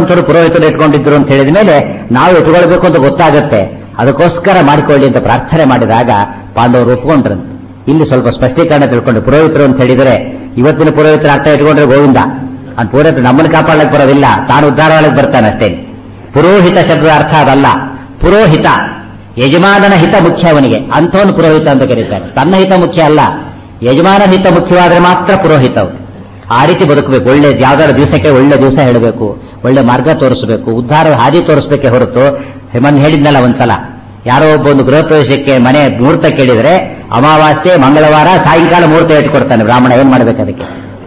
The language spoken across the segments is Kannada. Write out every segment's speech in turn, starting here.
ಅಂತವರು ಪುರೋಹಿತರು ಇಟ್ಕೊಂಡಿದ್ರು ಅಂತ ಹೇಳಿದ ಮೇಲೆ ನಾವು ಇಟ್ಕೊಳ್ಬೇಕು ಅಂತ ಗೊತ್ತಾಗುತ್ತೆ ಅದಕ್ಕೋಸ್ಕರ ಮಾಡಿಕೊಳ್ಳಿ ಅಂತ ಪ್ರಾರ್ಥನೆ ಮಾಡಿದಾಗ ಪಾಂಡವರು ಒಪ್ಕೊಂಡ್ರಂತೆ ಇಲ್ಲಿ ಸ್ವಲ್ಪ ಸ್ಪಷ್ಟೀಕರಣ ತಿಳ್ಕೊಂಡು ಪುರೋಹಿತರು ಅಂತ ಹೇಳಿದರೆ ಇವತ್ತಿನ ಪುರೋಹಿತರ ಅರ್ಥ ಇಟ್ಕೊಂಡ್ರೆ ಗೋವಿಂದ ಆ ಪುರೋಹಿತ ನಮ್ಮನ್ನು ಕಾಪಾಡಕ್ಕೆ ಬರೋದಿಲ್ಲ ತಾನು ಉದ್ಧಾರವಾಗಿ ಬರ್ತಾನೆ ಅಷ್ಟೇ ಪುರೋಹಿತ ಶಬ್ದದ ಅರ್ಥ ಅದಲ್ಲ ಪುರೋಹಿತ ಯಜಮಾನನ ಹಿತ ಮುಖ್ಯ ಅವನಿಗೆ ಅಂಥವನು ಪುರೋಹಿತ ಅಂತ ಕರೀತಾರೆ ತನ್ನ ಹಿತ ಮುಖ್ಯ ಅಲ್ಲ ಯಜಮಾನನ ಹಿತ ಮುಖ್ಯವಾದ್ರೆ ಮಾತ್ರ ಪುರೋಹಿತ ಅವನು ಆ ರೀತಿ ಬದುಕಬೇಕು ಒಳ್ಳೆ ಯಾವ್ದಾದ್ರು ದಿವಸಕ್ಕೆ ಒಳ್ಳೆ ದಿವಸ ಹೇಳಬೇಕು ಒಳ್ಳೆ ಮಾರ್ಗ ತೋರಿಸಬೇಕು ಉದ್ಧಾರ ಹಾದಿ ತೋರಿಸಬೇಕೆ ಹೊರತು ಹೇಮನ್ ಹೇಳಿದ್ನಲ್ಲ ಒಂದ್ಸಲ ಯಾರೋ ಒಬ್ಬ ಒಂದು ಗೃಹ ಪ್ರವೇಶಕ್ಕೆ ಮನೆ ಮುಹೂರ್ತ ಕೇಳಿದ್ರೆ ಅಮಾವಾಸ್ಯೆ ಮಂಗಳವಾರ ಸಾಯಂಕಾಲ ಮುಹೂರ್ತ ಇಟ್ಕೊಡ್ತಾನೆ ಬ್ರಾಹ್ಮಣ ಏನ್ ಮಾಡ್ಬೇಕು ಅದಕ್ಕೆ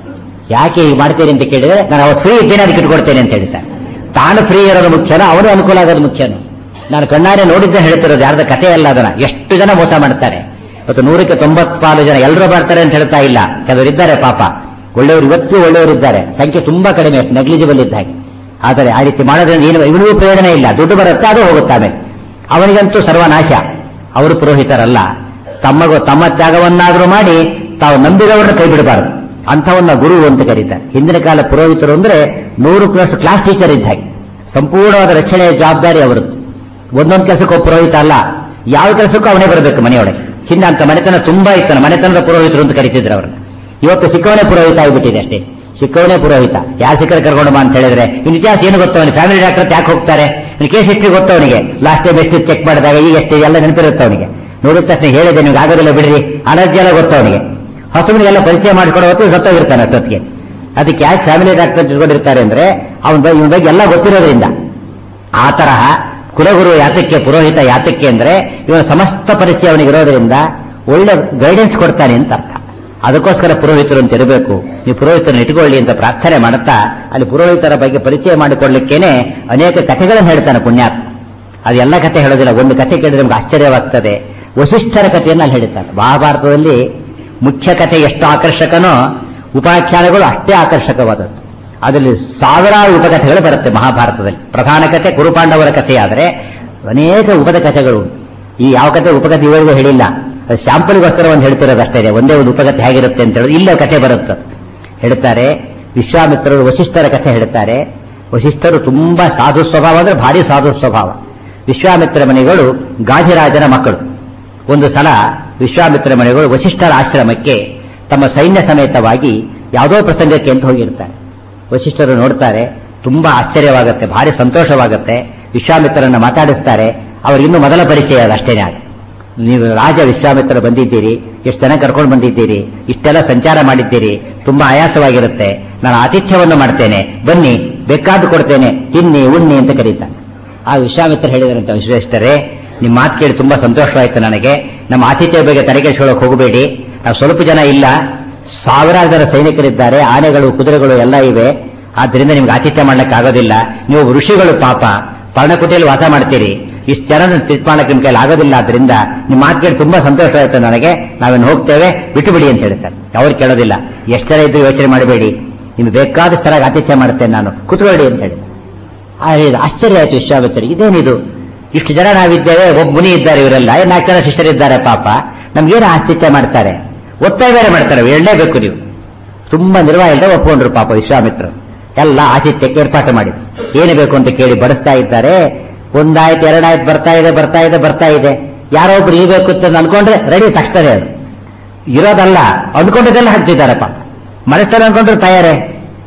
ಯಾಕೆ ಹೀಗೆ ಮಾಡ್ತೀರಿ ಅಂತ ಕೇಳಿದ್ರೆ ನಾನು ಅವತ್ತು ಫ್ರೀ ಇದ್ದೇನೆ ಅದಕ್ಕೆ ಇಟ್ಕೊಡ್ತೇನೆ ಅಂತ ಹೇಳ್ತಾನೆ ತಾನು ಫ್ರೀ ಇರೋದು ಮುಖ್ಯನೋ ಅವನು ಅನುಕೂಲ ಆಗೋದು ಮುಖ್ಯನೋ ನಾನು ಕಣ್ಣಾರೆ ನೋಡಿದ್ದೆ ಹೇಳ್ತಿರೋದು ಯಾರ್ದ ಕಥೆ ಅಲ್ಲ ಅದನ್ನ ಎಷ್ಟು ಜನ ಮೋಸ ಮಾಡ್ತಾರೆ ಇವತ್ತು ನೂರಕ್ಕೆ ತೊಂಬತ್ಪಾಲು ಜನ ಎಲ್ಲರೂ ಬರ್ತಾರೆ ಅಂತ ಹೇಳ್ತಾ ಇಲ್ಲ ಕೆಲವರು ಇದ್ದಾರೆ ಪಾಪ ಒಳ್ಳೆಯವರು ಇವತ್ತು ಒಳ್ಳೆಯವರು ಇದ್ದಾರೆ ಸಂಖ್ಯೆ ತುಂಬಾ ಕಡಿಮೆ ನೆಗ್ಲಿಜಿಬಲ್ ಇದ್ದ ಹಾಗೆ ಆದರೆ ಆ ರೀತಿ ಮಾಡೋದ್ರಿಂದ ಏನು ಇವನಿಗೂ ಪ್ರಯೋಜನ ಇಲ್ಲ ದುಡ್ಡು ಬರುತ್ತೆ ಅದು ಹೋಗುತ್ತಾನೆ ಅವನಿಗಂತೂ ಸರ್ವನಾಶ ಅವರು ಪುರೋಹಿತರಲ್ಲ ತಮ್ಮಗೂ ತಮ್ಮ ತ್ಯಾಗವನ್ನಾದರೂ ಮಾಡಿ ತಾವು ನಂಬಿದವರನ್ನು ಕೈ ಬಿಡಬಾರದು ಅಂಥವನ್ನ ಗುರು ಅಂತ ಕರೀತಾರೆ ಹಿಂದಿನ ಕಾಲ ಪುರೋಹಿತರು ಅಂದ್ರೆ ನೂರು ಪ್ಲಸ್ ಕ್ಲಾಸ್ ಟೀಚರ್ ಇದ್ದ ಹಾಗೆ ಸಂಪೂರ್ಣವಾದ ರಕ್ಷಣೆಯ ಜವಾಬ್ದಾರಿ ಅವರದ್ದು ಒಂದೊಂದು ಕೆಲಸಕ್ಕೂ ಪುರೋಹಿತ ಅಲ್ಲ ಯಾವ ಕೆಲಸಕ್ಕೂ ಅವನೇ ಬರಬೇಕು ಮನೆಯೊಳಗೆ ಹಿಂದೆ ಅಂತ ಮನೆತನ ತುಂಬಾ ಇತ್ತಾನೆ ಮನೆತನದ ಪುರೋಹಿತರು ಅಂತ ಕರಿತಿದ್ರು ಅವರನ್ನ ಇವತ್ತು ಸಿಕ್ಕವನೇ ಪುರೋಹಿತ ಆಗಿಬಿಟ್ಟಿದೆ ಅಷ್ಟೇ ಸಿಕ್ಕವನೇ ಪುರೋಹಿತ ಯಾರು ಸಿಕ್ಕರೆ ಕರ್ಕೊಂಡು ಬಾ ಅಂತ ಹೇಳಿದ್ರೆ ಇನ್ನು ಇತಿಹಾಸ ಏನು ಗೊತ್ತವನು ಫ್ಯಾಮಿಲಿ ಡಾಕ್ಟರ್ ಯಾಕೆ ಹೋಗ್ತಾರೆ ಇನ್ನು ಕೇಸ್ ಹಿಸ್ಟ್ರಿ ಗೊತ್ತವನಿಗೆ ಲಾಸ್ಟ್ ಟೈಮ್ ಎಷ್ಟು ಚೆಕ್ ಮಾಡಿದಾಗ ಈಗ ಎಷ್ಟಿದೆ ಎಲ್ಲ ನೆನಪಿರುತ್ತೆ ಅವನಿಗೆ ನೋಡಿದ ತಕ್ಷಣ ಹೇಳಿದೆ ನಿಮ್ಗೆ ಆಗೋದಿಲ್ಲ ಬಿಡ್ರಿ ಅಲರ್ಜಿ ಎಲ್ಲ ಗೊತ್ತವನಿಗೆ ಹೊಸಬನಿಗೆಲ್ಲ ಪರಿಚಯ ಮಾಡ್ಕೊಡೋ ಹೊತ್ತು ಸತ್ತೋಗಿರ್ತಾನೆ ಅಷ್ಟೊತ್ತಿಗೆ ಅದಕ್ಕೆ ಯಾಕೆ ಫ್ಯಾಮಿಲಿ ಡಾಕ್ಟರ್ ತಿಳ್ಕೊಂಡಿರ್ತಾರೆ ಅಂದ್ರೆ ಅವನ ಬಗ್ಗೆ ಇವನ ಬಗ್ಗೆ ಎಲ್ಲ ಗೊತ್ತಿರೋದ್ರಿಂದ ಆ ತರಹ ಕುಲಗುರು ಯಾತಕ್ಕೆ ಪುರೋಹಿತ ಯಾತಕ್ಕೆ ಅಂದ್ರೆ ಇವನ ಸಮಸ್ತ ಪರಿಚಯ ಅವನಿಗೆ ಇರೋದ್ರಿಂದ ಒಳ್ಳೆ ಗೈಡೆನ್ಸ್ ಕೊಡ್ತಾನೆ ಅಂತ ಅರ್ಥ ಅದಕ್ಕೋಸ್ಕರ ಪುರೋಹಿತರು ಅಂತ ಇರಬೇಕು ನೀವು ಪುರೋಹಿತರನ್ನು ಇಟ್ಕೊಳ್ಳಿ ಅಂತ ಪ್ರಾರ್ಥನೆ ಮಾಡುತ್ತಾ ಅಲ್ಲಿ ಪುರೋಹಿತರ ಬಗ್ಗೆ ಪರಿಚಯ ಮಾಡಿಕೊಳ್ಳಿಕ್ಕೇನೆ ಅನೇಕ ಕಥೆಗಳನ್ನು ಹೇಳ್ತಾನೆ ಪುಣ್ಯಾತ್ಮ ಅದು ಎಲ್ಲ ಕಥೆ ಹೇಳೋದಿಲ್ಲ ಒಂದು ಕಥೆ ಕೇಳಿದ್ರೆ ನಮ್ಗೆ ಆಶ್ಚರ್ಯವಾಗ್ತದೆ ವಸಿಷ್ಠರ ಕಥೆಯನ್ನು ಅಲ್ಲಿ ಹೇಳ್ತಾನೆ ಮಹಾಭಾರತದಲ್ಲಿ ಮುಖ್ಯ ಕಥೆ ಎಷ್ಟು ಆಕರ್ಷಕನೋ ಉಪಾಖ್ಯಾನಗಳು ಅಷ್ಟೇ ಆಕರ್ಷಕವಾದದ್ದು ಅದರಲ್ಲಿ ಸಾವಿರಾರು ಉಪಕಥೆಗಳು ಬರುತ್ತೆ ಮಹಾಭಾರತದಲ್ಲಿ ಪ್ರಧಾನ ಕಥೆ ಕುರುಪಾಂಡವರ ಕಥೆಯಾದರೆ ಅನೇಕ ಉಪದ ಕಥೆಗಳು ಈ ಯಾವ ಕಥೆ ಉಪಕಥೆ ಇವರಿಗೂ ಹೇಳಿಲ್ಲ ಅದು ಶಾಂಪಲ್ಗೋಸ್ಕರ ಒಂದು ಹೇಳ್ತಿರೋದು ಅಷ್ಟೇ ಇದೆ ಒಂದೇ ಒಂದು ಉಪಕಥೆ ಹೇಗಿರುತ್ತೆ ಅಂತ ಹೇಳಿ ಇಲ್ಲ ಕಥೆ ಬರುತ್ತೆ ಹೇಳ್ತಾರೆ ವಿಶ್ವಾಮಿತ್ರರು ವಸಿಷ್ಠರ ಕಥೆ ಹೇಳ್ತಾರೆ ವಸಿಷ್ಠರು ತುಂಬಾ ಸಾಧು ಸ್ವಭಾವ ಅಂದ್ರೆ ಭಾರಿ ಸಾಧು ಸ್ವಭಾವ ವಿಶ್ವಾಮಿತ್ರ ಮನೆಗಳು ಗಾಧಿರಾಜನ ಮಕ್ಕಳು ಒಂದು ಸಲ ವಿಶ್ವಾಮಿತ್ರ ಮನೆಗಳು ವಸಿಷ್ಠರ ಆಶ್ರಮಕ್ಕೆ ತಮ್ಮ ಸೈನ್ಯ ಸಮೇತವಾಗಿ ಯಾವುದೋ ಪ್ರಸಂಗಕ್ಕೆ ಅಂತ ಹೋಗಿರ್ತಾರೆ ವಸಿಷ್ಠರು ನೋಡ್ತಾರೆ ತುಂಬಾ ಆಶ್ಚರ್ಯವಾಗುತ್ತೆ ಭಾರಿ ಸಂತೋಷವಾಗುತ್ತೆ ವಿಶ್ವಾಮಿತ್ರರನ್ನ ಮಾತಾಡಿಸ್ತಾರೆ ಅವ್ರಿಗಿನ್ನೂ ಮೊದಲ ಪರಿಚಯ ಅದು ಅಷ್ಟೇನೆ ಆಗ ನೀವು ರಾಜ ವಿಶ್ವಾಮಿತ್ರ ಬಂದಿದ್ದೀರಿ ಎಷ್ಟು ಜನ ಕರ್ಕೊಂಡು ಬಂದಿದ್ದೀರಿ ಇಷ್ಟೆಲ್ಲ ಸಂಚಾರ ಮಾಡಿದ್ದೀರಿ ತುಂಬಾ ಆಯಾಸವಾಗಿರುತ್ತೆ ನಾನು ಆತಿಥ್ಯವನ್ನು ಮಾಡ್ತೇನೆ ಬನ್ನಿ ಬೇಕಾದ್ದು ಕೊಡ್ತೇನೆ ತಿನ್ನಿ ಉಣ್ಣಿ ಅಂತ ಕರೀತಾನೆ ಆ ವಿಶ್ವಾಮಿತ್ರ ಹೇಳಿದಾರಂತ ವಿಶ್ವೇಶ್ವರೇ ನಿಮ್ಮ ಮಾತು ಕೇಳಿ ತುಂಬಾ ಸಂತೋಷವಾಯ್ತು ನನಗೆ ನಮ್ಮ ಆತಿಥ್ಯ ಬಗ್ಗೆ ತಲೆಗೆಡಿಸ್ಕೊಳ್ಳೋಕೆ ಹೋಗಬೇಡಿ ನಾವು ಸ್ವಲ್ಪ ಜನ ಇಲ್ಲ ಸಾವಿರಾರು ಜನ ಸೈನಿಕರಿದ್ದಾರೆ ಆನೆಗಳು ಕುದುರೆಗಳು ಎಲ್ಲ ಇವೆ ಆದ್ರಿಂದ ನಿಮ್ಗೆ ಆತಿಥ್ಯ ಮಾಡ್ಲಿಕ್ಕೆ ಆಗೋದಿಲ್ಲ ನೀವು ಋಷಿಗಳು ಪಾಪ ಪರ್ಣಕುಟಿಯಲ್ಲಿ ವಾಸ ಮಾಡ್ತೀರಿ ಇಷ್ಟು ಜನ ಟ್ರೀಟ್ ಮಾಡಕ್ಕೆ ನಿಮ್ ಕೈಲಿ ಆಗೋದಿಲ್ಲ ಆದ್ರಿಂದ ನಿಮ್ಮ ಮಾತು ಕೇಳಿ ತುಂಬಾ ಸಂತೋಷ ಆಯ್ತು ನನಗೆ ನಾವೇನು ಹೋಗ್ತೇವೆ ಬಿಟ್ಟು ಬಿಡಿ ಅಂತ ಹೇಳ್ತಾರೆ ಅವ್ರು ಕೇಳೋದಿಲ್ಲ ಎಷ್ಟು ಜನ ಇದ್ರು ಯೋಚನೆ ಮಾಡಬೇಡಿ ನಿಮ್ಗೆ ಬೇಕಾದಷ್ಟು ತರ ಆತಿಥ್ಯ ಮಾಡ್ತೇನೆ ನಾನು ಕುತ್ಕೊಳ್ಳಿ ಅಂತ ಹೇಳಿ ಆ ಇದು ಆಶ್ಚರ್ಯ ಆಯ್ತು ವಿಶ್ವಾಮಿತ್ರರಿಗೆ ಇದೇನಿದು ಇಷ್ಟು ಜನ ನಾವಿದ್ದೇವೆ ಒಬ್ಬ ಮುನಿ ಇದ್ದಾರೆ ಇವರೆಲ್ಲ ನಾಲ್ಕು ಜನ ಶಿಷ್ಯರಿದ್ದಾರೆ ಪಾಪ ನಮ್ಗೇನು ಆತಿಥ್ಯ ಮಾಡ್ತಾರೆ ಒತ್ತಾಯ ಬೇರೆ ಮಾಡ್ತಾರೆ ಹೇಳಲೇಬೇಕು ನೀವು ತುಂಬಾ ನಿರ್ವಾಹ ಇಲ್ಲದೆ ಒಪ್ಕೊಂಡ್ರು ಪಾಪ ವಿಶ್ವಾಮಿತ್ರ ಎಲ್ಲ ಆತಿಥ್ಯಕ್ಕೆ ಏರ್ಪಾಟು ಮಾಡಿದ್ರು ಏನು ಬೇಕು ಅಂತ ಕೇಳಿ ಬಡಿಸ್ತಾ ಇದ್ದಾರೆ ಒಂದಾಯ್ತು ಎರಡಾಯ್ತು ಬರ್ತಾ ಇದೆ ಬರ್ತಾ ಇದೆ ಬರ್ತಾ ಇದೆ ಯಾರೋ ಒಬ್ರು ಇರಬೇಕು ಅಂತ ಅನ್ಕೊಂಡ್ರೆ ರೆಡಿ ತಕ್ಷಣ ಅದು ಇರೋದಲ್ಲ ಅಂದ್ಕೊಂಡಿದ್ದೆಲ್ಲ ಹಾಕ್ತಿದ್ದಾರೆ ಪಾಪ ಮನಸ್ಸಲ್ಲಿ ಅನ್ಕೊಂಡ್ರೆ ತಯಾರೇ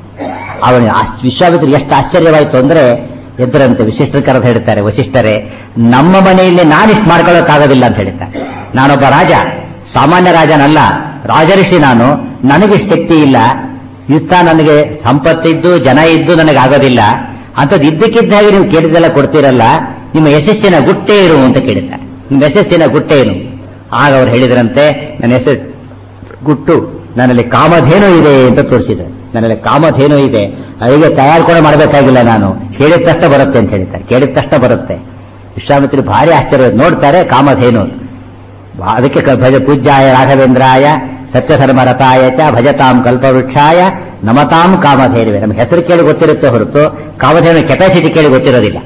ಅವನ ವಿಶ್ವಾಮಿತ್ರ ಎಷ್ಟು ಆಶ್ಚರ್ಯವಾಯಿತು ಅಂದ್ರೆ ಎದ್ದರಂತೆ ವಿಶಿಷ್ಟ ಕರೆದು ಹೇಳ್ತಾರೆ ವಸಿಷ್ಠರೇ ನಮ್ಮ ಮನೆಯಲ್ಲಿ ನಾನಿಷ್ಟು ಮಾಡ್ಕೊಳ್ಳೋಕ್ಕಾಗೋದಿಲ್ಲ ಅಂತ ಹೇಳ್ತಾರೆ ನಾನೊಬ್ಬ ರಾಜ ಸಾಮಾನ್ಯ ರಾಜನಲ್ಲ ರಾಜಋಷಿ ನಾನು ನನಗೆ ಶಕ್ತಿ ಇಲ್ಲ ಯುದ್ಧ ನನಗೆ ಸಂಪತ್ತಿದ್ದು ಜನ ಇದ್ದು ನನಗೆ ಆಗೋದಿಲ್ಲ ಅಂತದ್ದು ಇದ್ದಕ್ಕಿದ್ದಾಗೆ ನೀವು ಕೇಳಿದೆಲ್ಲ ಕೊಡ್ತೀರಲ್ಲ ನಿಮ್ಮ ಯಶಸ್ಸಿನ ಗುಟ್ಟೆ ಇರು ಅಂತ ಕೇಳಿದ್ದಾರೆ ನಿಮ್ಮ ಯಶಸ್ಸಿನ ಗುಟ್ಟೆ ಏನು ಆಗ ಅವ್ರು ಹೇಳಿದ್ರಂತೆ ನನ್ನ ಯಶಸ್ ಗುಟ್ಟು ನನ್ನಲ್ಲಿ ಕಾಮಧೇನು ಇದೆ ಅಂತ ತೋರಿಸಿದ್ದಾರೆ ನನ್ನಲ್ಲಿ ಕಾಮಧೇನು ಇದೆ ಅಲ್ಲಿಗೆ ತಯಾರು ಕೂಡ ಮಾಡಬೇಕಾಗಿಲ್ಲ ನಾನು ಕೇಳಿದ ತಕ್ಷಣ ಬರುತ್ತೆ ಅಂತ ಹೇಳ್ತಾರೆ ಕೇಳಿದ ತಕ್ಷಣ ಬರುತ್ತೆ ವಿಶ್ವಾಮಿತ್ರಿ ಭಾರಿ ಆಶ್ಚರ್ಯ ನೋಡ್ತಾರೆ ಕಾಮಧೇನು ಅದಕ್ಕೆ ಕ- ಭಜ ಪೂಜ್ಯಾಯ ರಾಘವೇಂದ್ರಾಯ ಸತ್ಯಧರ್ಮ ರಥಾಯ ಚ ಭಜತಾಂ ಕಲ್ಪವೃಕ್ಷಾಯ ನಮತಾಂ ಕಾಮಧೇನುವೆ ನಮ್ಮ ಹೆಸರು ಕೇಳಿ ಗೊತ್ತಿರುತ್ತೆ ಹೊರತು ಕಾಮಧೇನು ಕೆಪಾಸಿಟಿ ಕೇಳಿ ಗೊತ್ತಿರೋದಿಲ್ಲ